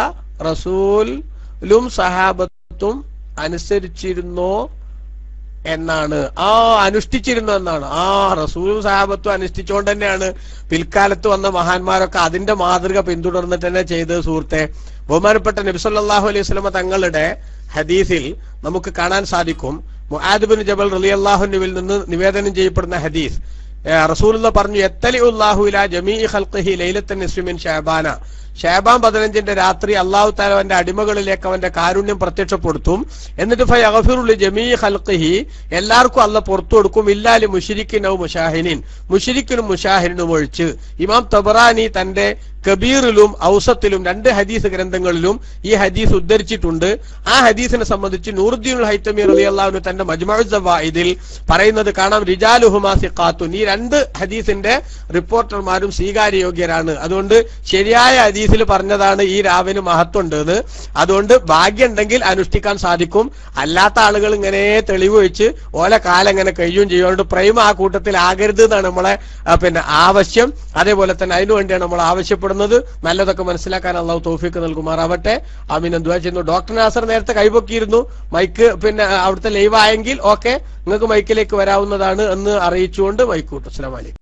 റസൂലും സഹാബത്തും അനുസരിച്ചിരുന്നോ എന്നാണ് ആ അനുഷ്ഠിച്ചിരുന്നു എന്നാണ് ആ റസൂലും സഹാബത്തും അനുഷ്ഠിച്ചുകൊണ്ട് തന്നെയാണ് പിൽക്കാലത്ത് വന്ന മഹാന്മാരൊക്കെ അതിന്റെ മാതൃക പിന്തുടർന്നിട്ട് തന്നെ ചെയ്തത് സുഹൃത്തെ ബഹുമാനപ്പെട്ട നബിസല്ലാഹു അലൈഹി സ്വലമ തങ്ങളുടെ ഹദീസിൽ നമുക്ക് കാണാൻ സാധിക്കും മുആദ് ജബൽ റലി അള്ളാഹുനുവിൽ നിന്ന് നിവേദനം ചെയ്യപ്പെടുന്ന ഹദീസ് റസൂലുള്ള പറഞ്ഞു എത്തലി ഉല്ലാഹു ഇലാ ജമീ ഖൽഖിഹി ലൈലത്തൻ നിസ്മിൻ ഷാബാന ഷാബാൻ പതിനഞ്ചിന്റെ രാത്രി അള്ളാഹു താല അവന്റെ അടിമകളിലേക്ക് അവന്റെ കാരുണ്യം പ്രത്യക്ഷപ്പെടുത്തും എന്നിട്ട് ഫൈ അഗഫിറുള്ളി ജമീ ഖൽഖിഹി എല്ലാവർക്കും അല്ല പുറത്തു കൊടുക്കും ഇല്ലാലി മുഷിരിക്കിനോ മുഷാഹിനിൻ മുഷിരിക്കിനും മുഷാഹിനും ഒഴിച്ച് ഇമാം തബറാനി തന്റെ കബീറിലും ഔസത്തിലും രണ്ട് ഹദീസ് ഗ്രന്ഥങ്ങളിലും ഈ ഹദീസ് ഉദ്ധരിച്ചിട്ടുണ്ട് ആ ഹദീസിനെ സംബന്ധിച്ച് നൂറുദ്ദീൻ ഹൈത്തമി റലി അള്ളാഹുന് തന്റെ മജ്മുഅദ്ദവാഇദിൽ പറയുന്നത് കാണാം റിജാലുഹുമാ സിഖാത്തുൻ ഈ രണ്ട് ഹദീസിന്റെ റിപ്പോർട്ടർമാരും സ്വീകാര്യയോഗ്യരാണ് അതുകൊണ്ട് ശരിയായ ഹദീസിൽ പറഞ്ഞതാണ് ഈ രാവിന് മഹത്വമുണ്ട് എന്ന് അതുകൊണ്ട് ഭാഗ്യമുണ്ടെങ്കിൽ അനുഷ്ഠിക്കാൻ സാധിക്കും അല്ലാത്ത ആളുകൾ ഇങ്ങനെ തെളിവ് വെച്ച് ഓല കാലം ഇങ്ങനെ കഴിയുകയും ചെയ്യും അതുകൊണ്ട് പ്രേമ ആ കൂട്ടത്തിൽ ആകരുത് എന്നാണ് നമ്മളെ ആ, പിന്നെ ആവശ്യം അതേപോലെ തന്നെ അതിനു വേണ്ടിയാണ് നമ്മൾ ആവശ്യപ്പെടുന്നത് നല്ലതൊക്കെ മനസ്സിലാക്കാൻ അള്ളാഹു തോഫിക്ക് നൽകുമാറാവട്ടെ അമീൻ എന്തുവാ ചെയ്യുന്നു ഡോക്ടർ നാസർ നേരത്തെ കൈപൊക്കിയിരുന്നു മൈക്ക് പിന്നെ അവിടുത്തെ ലൈവ് ആയെങ്കിൽ ഓക്കെ നിങ്ങൾക്ക് മൈക്കിലേക്ക് വരാവുന്നതാണ് എന്ന് അറിയിച്ചുകൊണ്ട് മൈക്ക് കൂട്ടും അസ്സലാമു അലൈക്കും